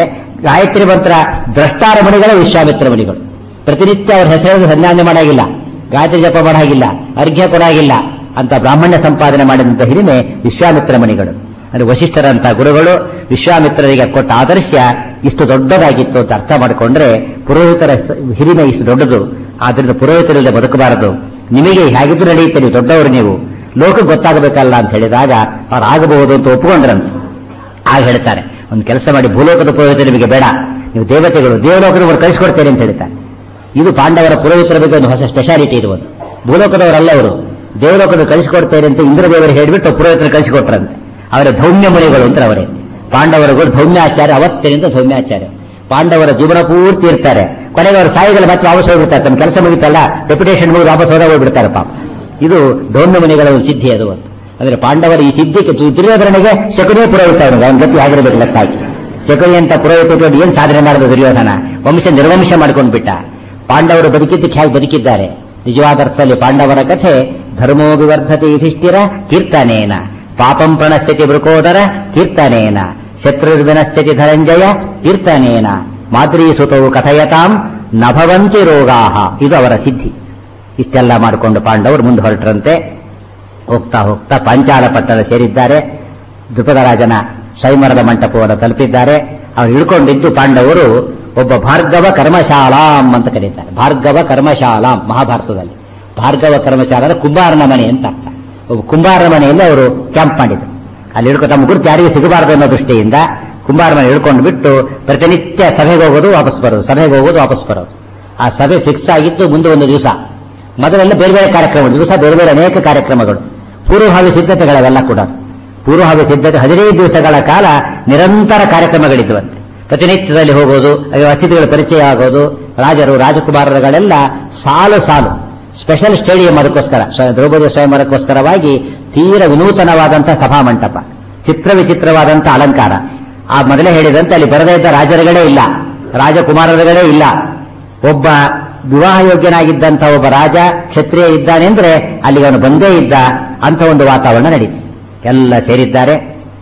ಗಾಯತ್ರಿ ಮಂತ್ರ ದ್ರಷ್ಟಾರ ಮಣಿಗಳ ವಿಶ್ವಾಮಿತ್ರ ಮಣಿಗಳು ಪ್ರತಿನಿತ್ಯ ಅವ್ರ ಹೆಸರು ಸಂಧಾನ ಮಾಡಾಗಿಲ್ಲ ಗಾಯತ್ರಿ ಜಪ ಮಾಡಾಗಿಲ್ಲ ಅರ್ಘ್ಯ ಕೊಡಾಗಿಲ್ಲ ಅಂತ ಬ್ರಾಹ್ಮಣ್ಯ ಸಂಪಾದನೆ ಮಾಡಿದಂತ ಹಿರಿಮೆ ವಿಶ್ವಾಮಿತ್ರ ಮಣಿಗಳು ಅಂದ್ರೆ ವಶಿಷ್ಠರಂತ ಗುರುಗಳು ವಿಶ್ವಾಮಿತ್ರರಿಗೆ ಕೊಟ್ಟ ಆದರ್ಶ ಇಷ್ಟು ದೊಡ್ಡದಾಗಿತ್ತು ಅಂತ ಅರ್ಥ ಮಾಡಿಕೊಂಡ್ರೆ ಪುರೋಹಿತರ ಸ- ಹಿರಿಮೆ ಇಷ್ಟು ದೊಡ್ಡದು ಆದ್ರಿಂದ ಪುರೋಹಿತರಿಲ್ಲದೆ ಬದುಕಬಾರದು ನಿಮಗೆ ಹೇಗಿದ್ದು ನಡೆಯುತ್ತೆ ನೀವು ದೊಡ್ಡವರು ನೀವು ಲೋಕಕ್ಕೆ ಗೊತ್ತಾಗಬೇಕಲ್ಲ ಅಂತ ಹೇಳಿದಾಗ ಅವ್ರು ಆಗಬಹುದು ಅಂತ ಒಪ್ಪಿಕೊಂಡ್ರಂತೆ ಆಗ ಹೇಳ್ತಾರೆ ಒಂದು ಕೆಲಸ ಮಾಡಿ ಭೂಲೋಕದ ಪುರೋಹಿತ ನಿಮಗೆ ಬೇಡ ನೀವು ದೇವತೆಗಳು ದೇವಲೋಕದವರು ಕಳಿಸ್ಕೊಡ್ತೇನೆ ಅಂತ ಹೇಳ್ತಾರೆ ಇದು ಪಾಂಡವರ ಪುರೋಹಿತರ ಬಗ್ಗೆ ಒಂದು ಹೊಸ ಸ್ಪೆಷಾಲಿಟಿ ಇದು ಒಂದು ಭೂಲೋಕದವರಲ್ಲ ಅವರು ದೇವಲೋಕದ ಕಳಿಸಿಕೊಡ್ತೇನೆ ಅಂತ ಇಂದ್ರದೇವರು ಹೇಳಿಬಿಟ್ಟು ಪುರೋಹಿತರು ಕಳಿಸಿಕೊಟ್ರಂತೆ ಅವರ ಧೌಮ್ಯ ಮುನಿಗಳು ಅಂತ ಅವರೇ ಪಾಂಡವರುಗಳು ಧೌಮ್ಯಾಚಾರ್ಯ ಅವತ್ತಿನಿಂದ ಧೌಮ್ಯಾಚಾರ್ಯ ಪಾಂಡವರ ಜೀವನ ಪೂರ್ತಿ ಇರ್ತಾರೆ ಕೊನೆಗೆ ಅವರು ಸಾಯಿಗಳು ಮತ್ತೆ ವಾಪಸ್ ಹೋಗ್ಬಿಡ್ತಾರೆ ತಮ್ಮ ಕೆಲಸ ಮುಗಿತಲ್ಲ ಡೆಪ್ಯುಟೇಷನ್ ಮುಗಿದು ವಾಪಸ್ ಹೋದಾಗ ಹೋಗ್ಬಿಡ್ತಾರೆ ಪಾಪ ಇದು ಧೌಮ್ಯ ಮುನಿಗಳ ಒಂದು ಸಿದ್ಧಿ ಅದು ಅಂತ ಅಂದ್ರೆ ಪಾಂಡವರ ಈ ಸಿದ್ಧಿಗೆ ದು- ದುರ್ಯೋಧನನಿಗೆ ಶಕುನೇ ಪುರೋಹಿತ ಅವನಿಗೆ ಅವನ ಗತಿ ಆಗಿರಬೇಕು ಲೆಕ್ಕಾಗಿ ಶಕುನಿ ಅಂತ ಪುರೋಹಿತ ಇಟ್ಕೊಂಡು ಏನ್ ಸಾಧನೆ ಮಾಡಿದ ದುರ್ಯೋಧನ ವಂಶ ನಿರ್ವಂಶ ಮಾಡ್ಕೊಂಡು ಬಿಟ್ಟ ಪಾಂಡವರು ಬದುಕಿದ್ದಕ್ಕೆ ಹೇಗೆ ಬದುಕಿದ್ದಾರೆ ನಿಜವಾದ ಅರ್ಥದಲ್ಲಿ ಪಾಂಡವರ ಕಥೆ ಧರ್ಮೋ ವಿವರ್ಧತೆ ಯುಧಿಷ್ಠಿರ ಕೀರ್ತನೇನ ಪಾಪಂ ಪ್ರಣಶ್ಯತಿ ವೃಕೋದರ ಕೀರ್ತನೇನ ಶತ್ರುರ್ವಿನಶ್ಯತಿ ಧನಂಜಯ ಕೀರ್ತನೇನ ಮಾದ್ರೀ ಸುತವು ಕಥಯತಾಂ ನಭವಂತಿ ರೋಗಾಹ ಇದು ಅವರ ಸಿದ್ಧಿ ಇಷ್ಟೆಲ್ಲ ಮಾಡಿಕೊಂಡು ಪಾಂಡವರು ಮುಂದೆ ಹೊರಟರಂತೆ ಹೋಗ್ತಾ ಹೋಗ್ತಾ ಪಾಂಚಾಲ ಪಟ್ಟಣ ಸೇರಿದ್ದಾರೆ ದ್ರುಪದರಾಜನ ಶೈಮರದ ಮಂಟಪವನ್ನು ತಲುಪಿದ್ದಾರೆ ಅವರು ಇಳ್ಕೊಂಡಿದ್ದು ಪಾಂಡವರು ಒಬ್ಬ ಭಾರ್ಗವ ಕರ್ಮಶಾಲಾಂ ಅಂತ ಕರೀತಾರೆ ಭಾರ್ಗವ ಕರ್ಮಶಾಲಾಂ ಮಹಾಭಾರತದಲ್ಲಿ ಭಾರ್ಗವ ಕರ್ಮಶಾಲ ಕುಂಬಾರನ ಮನೆ ಅಂತ ಅರ್ಥ ಒಬ್ಬ ಕುಂಬಾರನ ಮನೆಯಲ್ಲಿ ಅವರು ಕ್ಯಾಂಪ್ ಮಾಡಿದರು ಅಲ್ಲಿ ಇಳ್ಕೊ ತಮ್ಮ ಗುರುತು ಯಾರಿಗೂ ಸಿಗಬಾರದು ಅನ್ನೋ ದೃಷ್ಟಿಯಿಂದ ಕುಂಬಾರ ಮನೆ ಇಳ್ಕೊಂಡು ಬಿಟ್ಟು ಪ್ರತಿನಿತ್ಯ ಸಭೆಗೆ ಹೋಗೋದು ವಾಪಸ್ ಬರೋದು ಸಭೆಗೆ ಹೋಗೋದು ವಾಪಸ್ ಬರೋದು ಆ ಸಭೆ ಫಿಕ್ಸ್ ಆಗಿತ್ತು ಮುಂದೆ ಒಂದು ದಿವಸ ಮೊದಲೆಲ್ಲ ಬೇರೆ ಬೇರೆ ಕಾರ್ಯಕ್ರಮಗಳು ದಿವಸ ಬೇರೆ ಬೇರೆ ಅನೇಕ ಕಾರ್ಯಕ್ರಮಗಳು ಪೂರ್ವಭಾವಿ ಸಿದ್ಧತೆಗಳವೆಲ್ಲ ಕೂಡ ಪೂರ್ವಭಾವಿ ಸಿದ್ಧತೆ ಹದಿನೈದು ದಿವಸಗಳ ಕಾಲ ನಿರಂತರ ಕಾರ್ಯಕ್ರಮಗಳಿದ್ವಂತೆ ಪ್ರತಿನಿತ್ಯದಲ್ಲಿ ಹೋಗೋದು ಅಯ್ಯೋ ಅತಿಥಿಗಳ ಪರಿಚಯ ಆಗೋದು ರಾಜರು ರಾಜಕುಮಾರರುಗಳೆಲ್ಲ ಸಾಲು ಸಾಲು ಸ್ಪೆಷಲ್ ಸ್ಟೇಡಿಯಂ ಅದಕ್ಕೋಸ್ಕರ ಸ್ವ- ದ್ರೌಪದಿ ಸ್ವಯಂವರಕ್ಕೋಸ್ಕರವಾಗಿ ತೀರ ವಿನೂತನವಾದಂತಹ ಸಭಾ ಮಂಟಪ ಚಿತ್ರ ವಿಚಿತ್ರವಾದಂತಹ ಅಲಂಕಾರ ಆ ಮೊದಲೇ ಹೇಳಿದಂತೆ ಅಲ್ಲಿ ಬರದೇ ಇದ್ದ ರಾಜರುಗಳೇ ಇಲ್ಲ ರಾಜಕುಮಾರರುಗಳೇ ಇಲ್ಲ ಒಬ್ಬ ವಿವಾಹ ಯೋಗ್ಯನಾಗಿದ್ದಂಥ ಒಬ್ಬ ರಾಜ ಕ್ಷತ್ರಿಯ ಇದ್ದಾನೆ ಅಂದ್ರೆ ಅಲ್ಲಿಗೆ ಅವನು ಬಂದೇ ಇದ್ದ ಅಂತ ಒಂದು ವಾತಾವರಣ ನಡೀತು ಎಲ್ಲ ಸೇರಿದ್ದಾರೆ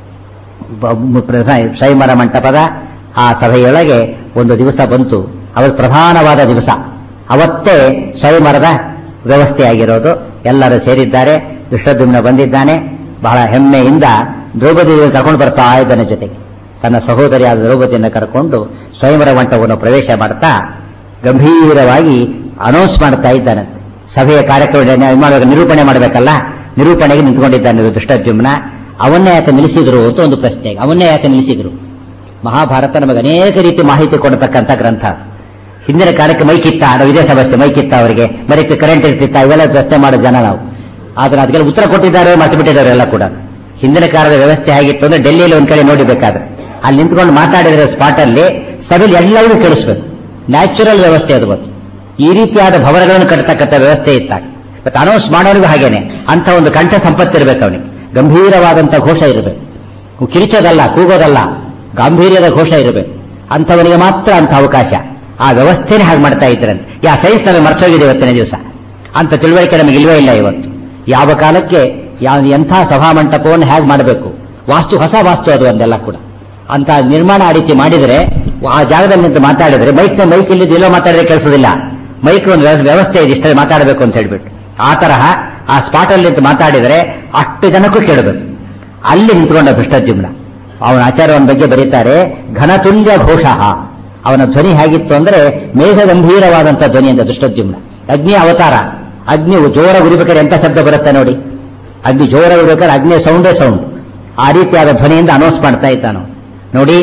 ಬ- ಮು- ಪ್ರಧ- ಶೈಮರ ಮಂಟಪದ ಆ ಸಭೆಯೊಳಗೆ ಒಂದು ದಿವಸ ಬಂತು ಅವತ್ತು ಪ್ರಧಾನವಾದ ದಿವಸ ಅವತ್ತೇ ಸ್ವಯಂವರದ ವ್ಯವಸ್ಥೆ ಆಗಿರೋದು ಎಲ್ಲರೂ ಸೇರಿದ್ದಾರೆ ದುಷ್ಟದ್ಯುಮ್ನ ಬಂದಿದ್ದಾನೆ ಬಹಳ ಹೆಮ್ಮೆಯಿಂದ ದ್ರೌಪದಿ ಕರ್ಕೊಂಡು ಬರ್ತಾ ಇದ್ದಾನೆ ಜೊತೆಗೆ ತನ್ನ ಸಹೋದರಿಯಾದ ದ್ರೌಪದಿಯನ್ನು ಕರ್ಕೊಂಡು ಸ್ವಯಂವರ ಮಂಟಪವನ್ನು ಪ್ರವೇಶ ಮಾಡ್ತಾ ಗಂಭೀರವಾಗಿ ಅನೌನ್ಸ್ ಮಾಡ್ತಾ ಇದ್ದಾನಂತೆ ಸಭೆಯ ಕಾರ್ಯಕ್ರಮ ಮಾಡುವಾಗ ನಿರೂಪಣೆ ಮಾಡಬೇಕಲ್ಲ ನಿರೂಪಣೆಗೆ ನಿಂತ್ಕೊಂಡಿದ್ದಾನೆ ದುಷ್ಟದ್ಯುಮ್ನ ಅವನ್ನೇ ಯಾಕೆ ನಿಲ್ಲಿಸಿದ್ರು ಅಂತ ಒಂದು ಪ್ರಶ್ನೆ ಅವನ್ನೇ ಯಾಕೆ ನಿಲ್ಲಿಸಿದ್ರು ಮಹಾಭಾರತ ನಮಗೆ ಅನೇಕ ರೀತಿ ಮಾಹಿತಿ ಕೊಡತಕ್ಕಂಥ ಗ್ರಂಥ ಹಿಂದಿನ ಕಾಲಕ್ಕೆ ಮೈಕಿತ್ತ ಅನ್ನೋ ಇದೇ ಸಮಸ್ಯೆ ಮೈಕಿತ್ತ ಅವರಿಗೆ ಮರಿಕ್ಕೆ ಕರೆಂಟ್ ಇರ್ತಿತ್ತ ಇವೆಲ್ಲ ಪ್ರಶ್ನೆ ಮಾಡೋ ಜನ ನಾವು ಆದ್ರೆ ಅದಕ್ಕೆಲ್ಲ ಉತ್ತರ ಕೊಟ್ಟಿದ್ದಾರೆ ಮತ್ತೆ ಬಿಟ್ಟಿದ್ದಾರೆ ಎಲ್ಲ ಕೂಡ ಹಿಂದಿನ ಕಾಲದ ವ್ಯವಸ್ಥೆ ಆಗಿತ್ತು ಅಂದ್ರೆ ಡೆಲ್ಲಿಯಲ್ಲಿ ಒಂದ್ ಕಡೆ ನೋಡಿಬೇಕಾದ್ರೆ ಅಲ್ಲಿ ನಿಂತ್ಕೊಂಡು ಮಾತಾಡಿದ್ರೆ ಸ್ಪಾಟ್ ಅಲ್ಲಿ ಸಭೆಯಲ್ಲಿ ಎಲ್ಲರಿಗೂ ಕೇಳಿಸ್ಬೇಕು ನ್ಯಾಚುರಲ್ ವ್ಯವಸ್ಥೆ ಅದು ಬಂತು ಈ ರೀತಿಯಾದ ಭವನಗಳನ್ನು ಕಟ್ಟತಕ್ಕಂಥ ವ್ಯವಸ್ಥೆ ಇತ್ತಾಗ ಮತ್ತೆ ಅನೌನ್ಸ್ ಮಾಡೋರಿಗೂ ಹಾಗೇನೆ ಅಂತ ಒಂದು ಕಂಠ ಸಂಪತ್ತಿರ್ಬೇಕು ಅವನಿಗೆ ಗಂಭೀರವಾದಂತ ಘೋಷ ಇರಬೇಕು ಕಿರಿಚೋದಲ್ಲ ಕೂಗೋದಲ್ಲ ಗಾಂಭೀರ್ಯದ ಘೋಷ ಇರಬೇಕು ಅಂಥವನಿಗೆ ಮಾತ್ರ ಅಂತ ಅವಕಾಶ ಆ ವ್ಯವಸ್ಥೆನೇ ಹಾಗೆ ಮಾಡ್ತಾ ಇದ್ರಂತೆ ಯಾ ಸೈನ್ಸ್ ನಮಗೆ ಮರ್ತೋಗಿದೆ ಇವತ್ತಿನ ದಿವಸ ಅಂತ ತಿಳುವಳಿಕೆ ನಮಗೆ ಇಲ್ವೇ ಇಲ್ಲ ಇವತ್ತು ಯಾವ ಕಾಲಕ್ಕೆ ಯಾವ ಎಂಥ ಸಭಾ ಮಂಟಪವನ್ನು ಹೇಗೆ ಮಾಡಬೇಕು ವಾಸ್ತು ಹೊಸ ವಾಸ್ತು ಅದು ಒಂದೆಲ್ಲ ಕೂಡ ಅಂತ ನಿರ್ಮಾಣ ಆ ರೀತಿ ಮಾಡಿದರೆ ಆ ಜಾಗದಲ್ಲಿ ನಿಂತು ಮಾತಾಡಿದ್ರೆ ಮೈಕ್ ಮೈಕ್ ಇಲ್ಲಿದ್ದು ಎಲ್ಲೋ ಮಾತಾಡಿದ್ರೆ ಕೆಲಸದಿಲ್ಲ ಮೈಕ್ ಒಂದು ವ್ಯವ- ವ್ಯವಸ್ಥೆ ಇದೆ ಇಷ್ಟೇ ಮಾತಾಡಬೇಕು ಅಂತ ಹೇಳ್ಬಿಟ್ಟು ಆ ತರಹ ಆ ಸ್ಪಾಟ್ ಅಲ್ಲಿ ನಿಂತು ಮಾತಾಡಿದರೆ ಅಷ್ಟು ಜನಕ್ಕೂ ಕೇಳಬೇಕು ಅಲ್ಲಿ ನಿಂತ್ಕೊಂಡ ಭ್ರಷ್ಟದ್ಯುಮ್ನ ಅವನ ಆಚಾರ್ಯವನ ಬಗ್ಗೆ ಬರೀತಾರೆ ಘನತುಲ್ಯ ಘೋಷ ಅವನ ಧ್ವನಿ ಹೇಗಿತ್ತು ಅಂದ್ರೆ ಮೇಘ ಗಂಭೀರವಾದಂತಹ ಧ್ವನಿ ಅಂತ ದುಷ್ಟದ್ಯುಮ್ನ ಅಗ್ನಿ ಅವತಾರ ಅಗ್ನಿ ಜೋರ ಉರಿಬೇಕಾದ್ರೆ ಎಂತ ಶಬ್ದ ಬರುತ್ತೆ ನೋಡಿ ಅಗ್ನಿ ಜೋರ ಉರಿಬೇಕಾದ್ರೆ ಅಗ್ನಿ ಸೌಂಡೇ ಸೌಂಡ್ ಆ ರೀತಿಯಾದ ಧ್ವನಿಯಿಂದ ಅನೌನ್ಸ್ ಮಾಡ್ತಾ ಇದ್ದಾನು ನೋಡಿ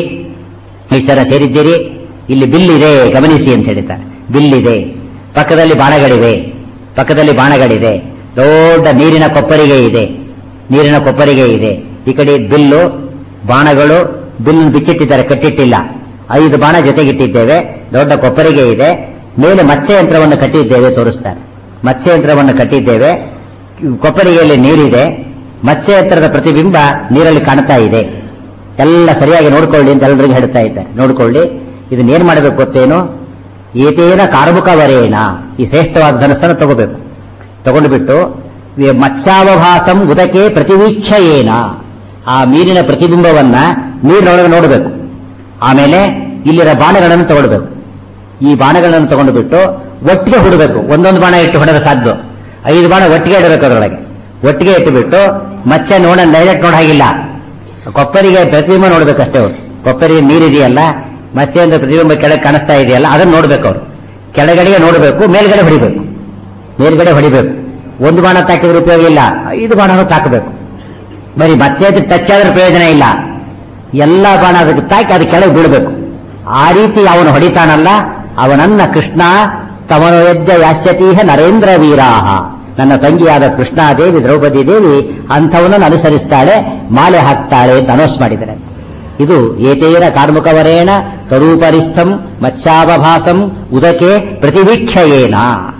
ಈ ಜನ ಸೇರಿದ್ದೀರಿ ಇಲ್ಲಿ ಬಿಲ್ ಇದೆ ಗಮನಿಸಿ ಅಂತ ಹೇಳಿದ್ದಾರೆ ಬಿಲ್ ಇದೆ ಪಕ್ಕದಲ್ಲಿ ಬಾಣಗಳಿವೆ ಪಕ್ಕದಲ್ಲಿ ಬಾಣಗಳಿದೆ ದೊಡ್ಡ ನೀರಿನ ಕೊಪ್ಪರಿಗೆ ಇದೆ ನೀರಿನ ಕೊಪ್ಪರಿಗೆ ಇದೆ ಈ ಕಡೆ ಬಿಲ್ಲು ಬಾಣಗಳು ಬಿಲ್ ಬಿಚ್ಚಿಟ್ಟಿದ್ದಾರೆ ಕಟ್ಟಿಟ್ಟಿಲ್ಲ ಐದು ಬಾಣ ಜೊತೆಗಿಟ್ಟಿದ್ದೇವೆ ದೊಡ್ಡ ಕೊಪ್ಪರಿಗೆ ಇದೆ ಮೇಲೆ ಮತ್ಸ್ಯಯಂತ್ರವನ್ನು ಕಟ್ಟಿದ್ದೇವೆ ತೋರಿಸ್ತಾರೆ ಮತ್ಸ್ಯಯಂತ್ರವನ್ನು ಕಟ್ಟಿದ್ದೇವೆ ಕೊಪ್ಪರಿಗೆಯಲ್ಲಿ ನೀರಿದೆ ಮತ್ಸ್ಯಯಂತ್ರದ ಪ್ರತಿಬಿಂಬ ನೀರಲ್ಲಿ ಕಾಣ್ತಾ ಇದೆ ಎಲ್ಲ ಸರಿಯಾಗಿ ನೋಡ್ಕೊಳ್ಳಿ ಅಂತ ಎಲ್ಲರಿಗೂ ಹೇಳ್ತಾ ಇದ್ದಾರೆ ನೋಡ್ಕೊಳ್ಳಿ ಇದನ್ನ ಏನ್ ಮಾಡಬೇಕು ಗೊತ್ತೇನು ಏತೇನ ಕಾರ್ಮುಕವರೇನ ಈ ಶ್ರೇಷ್ಠವಾದ ಧನಸ್ಸನ್ನು ತಗೋಬೇಕು ತಗೊಂಡು ಬಿಟ್ಟು ವಿ- ಮತ್ಸ್ಯಾವಭಾಸಂ ಉದಕೆ ಪ್ರತಿವೀಕ್ಷಯೇನ ಆ ಮೀನಿನ ಪ್ರತಿಬಿಂಬವನ್ನ ನೀರಿನೊಳಗೆ ನೋಡಬೇಕು ಆಮೇಲೆ ಇಲ್ಲಿರೋ ಬಾಣಗಳನ್ನು ತಗೊಳ್ಬೇಕು ಈ ಬಾಣಗಳನ್ನು ತಗೊಂಡು ಬಿಟ್ಟು ಒಟ್ಟಿಗೆ ಹುಡಬೇಕು ಒಂದೊಂದು ಬಾಣ ಇಟ್ಟು ಹೊಡೆದ ಸಾಧ್ಯ ಐದು ಬಾಣ ಒಟ್ಟಿಗೆ ಇಡಬೇಕು ಅದರೊಳಗೆ ಒಟ್ಟಿಗೆ ಇಟ್ಟುಬಿಟ್ಟು ಮತ್ತೆ ನೋಡ ಡೈರೆಕ್ಟ್ ನೋಡ ಹಾಗಿಲ್ಲ ಕೊಪ್ಪರಿಗೆ ಪ್ರತಿಬಿಂಬ ನೋಡ್ಬೇಕಷ್ಟೇ ಅವರು ಕೊಪ್ಪರಿಗೆ ನೀರಿದೆಯಲ್ಲ ಮತ್ಸ್ಯೆಯಿಂದ ಪ್ರತಿಬಿಂಬ ಕೆಳಗೆ ಕಾಣಿಸ್ತಾ ಇದೆಯಲ್ಲ ಅದನ್ನ ನೋಡ್ಬೇಕು ಅವರು ಕೆಳಗಡೆಗೆ ನೋಡಬೇಕು ಮೇಲ್ಗಡೆ ಹೊಡಿಬೇಕು ಮೇಲ್ಗಡೆ ಹೊಡಿಬೇಕು ಒಂದು ಬಾಣ ತಾಕಿದ್ರೆ ಉಪಯೋಗ ಇಲ್ಲ ಐದು ಬಾಣನೂ ತಾಕಬೇಕು ಬರೀ ಮತ್ಸ್ಯ ಟಚ್ ಆದ್ರೆ ಪ್ರಯೋಜನ ಇಲ್ಲ ಎಲ್ಲ ಬಾಣ ಅದಕ್ಕೆ ತಾಕಿ ಅದು ಕೆಳಗೆ ಬೀಳಬೇಕು ಆ ರೀತಿ ಅವನು ಹೊಡಿತಾನಲ್ಲ ಅವನನ್ನ ಕೃಷ್ಣ ತಮನು ಯಜ್ಜ ಯಾಸ್ಯತೀಹ ನರೇಂದ್ರ ವೀರಾಹ ನನ್ನ ತಂಗಿಯಾದ ಕೃಷ್ಣಾದೇವಿ ದ್ರೌಪದಿ ದೇವಿ ಅಂಥವನನ್ನು ಅನುಸರಿಸ್ತಾಳೆ ಮಾಲೆ ಹಾಕ್ತಾಳೆ ಅಂತ ಅನೌನ್ಸ್ ಮಾಡಿದರೆ ಇದು ಏತೇನ ಕಾರ್ಮುಕವರೇಣ ತರೂಪರಿಸ್ಥಂ ಮತ್ಸ್ಯಾವಭಾಸಂ ಉದಕೆ ಪ್ರತಿವೀಕ್ಷಯೇನ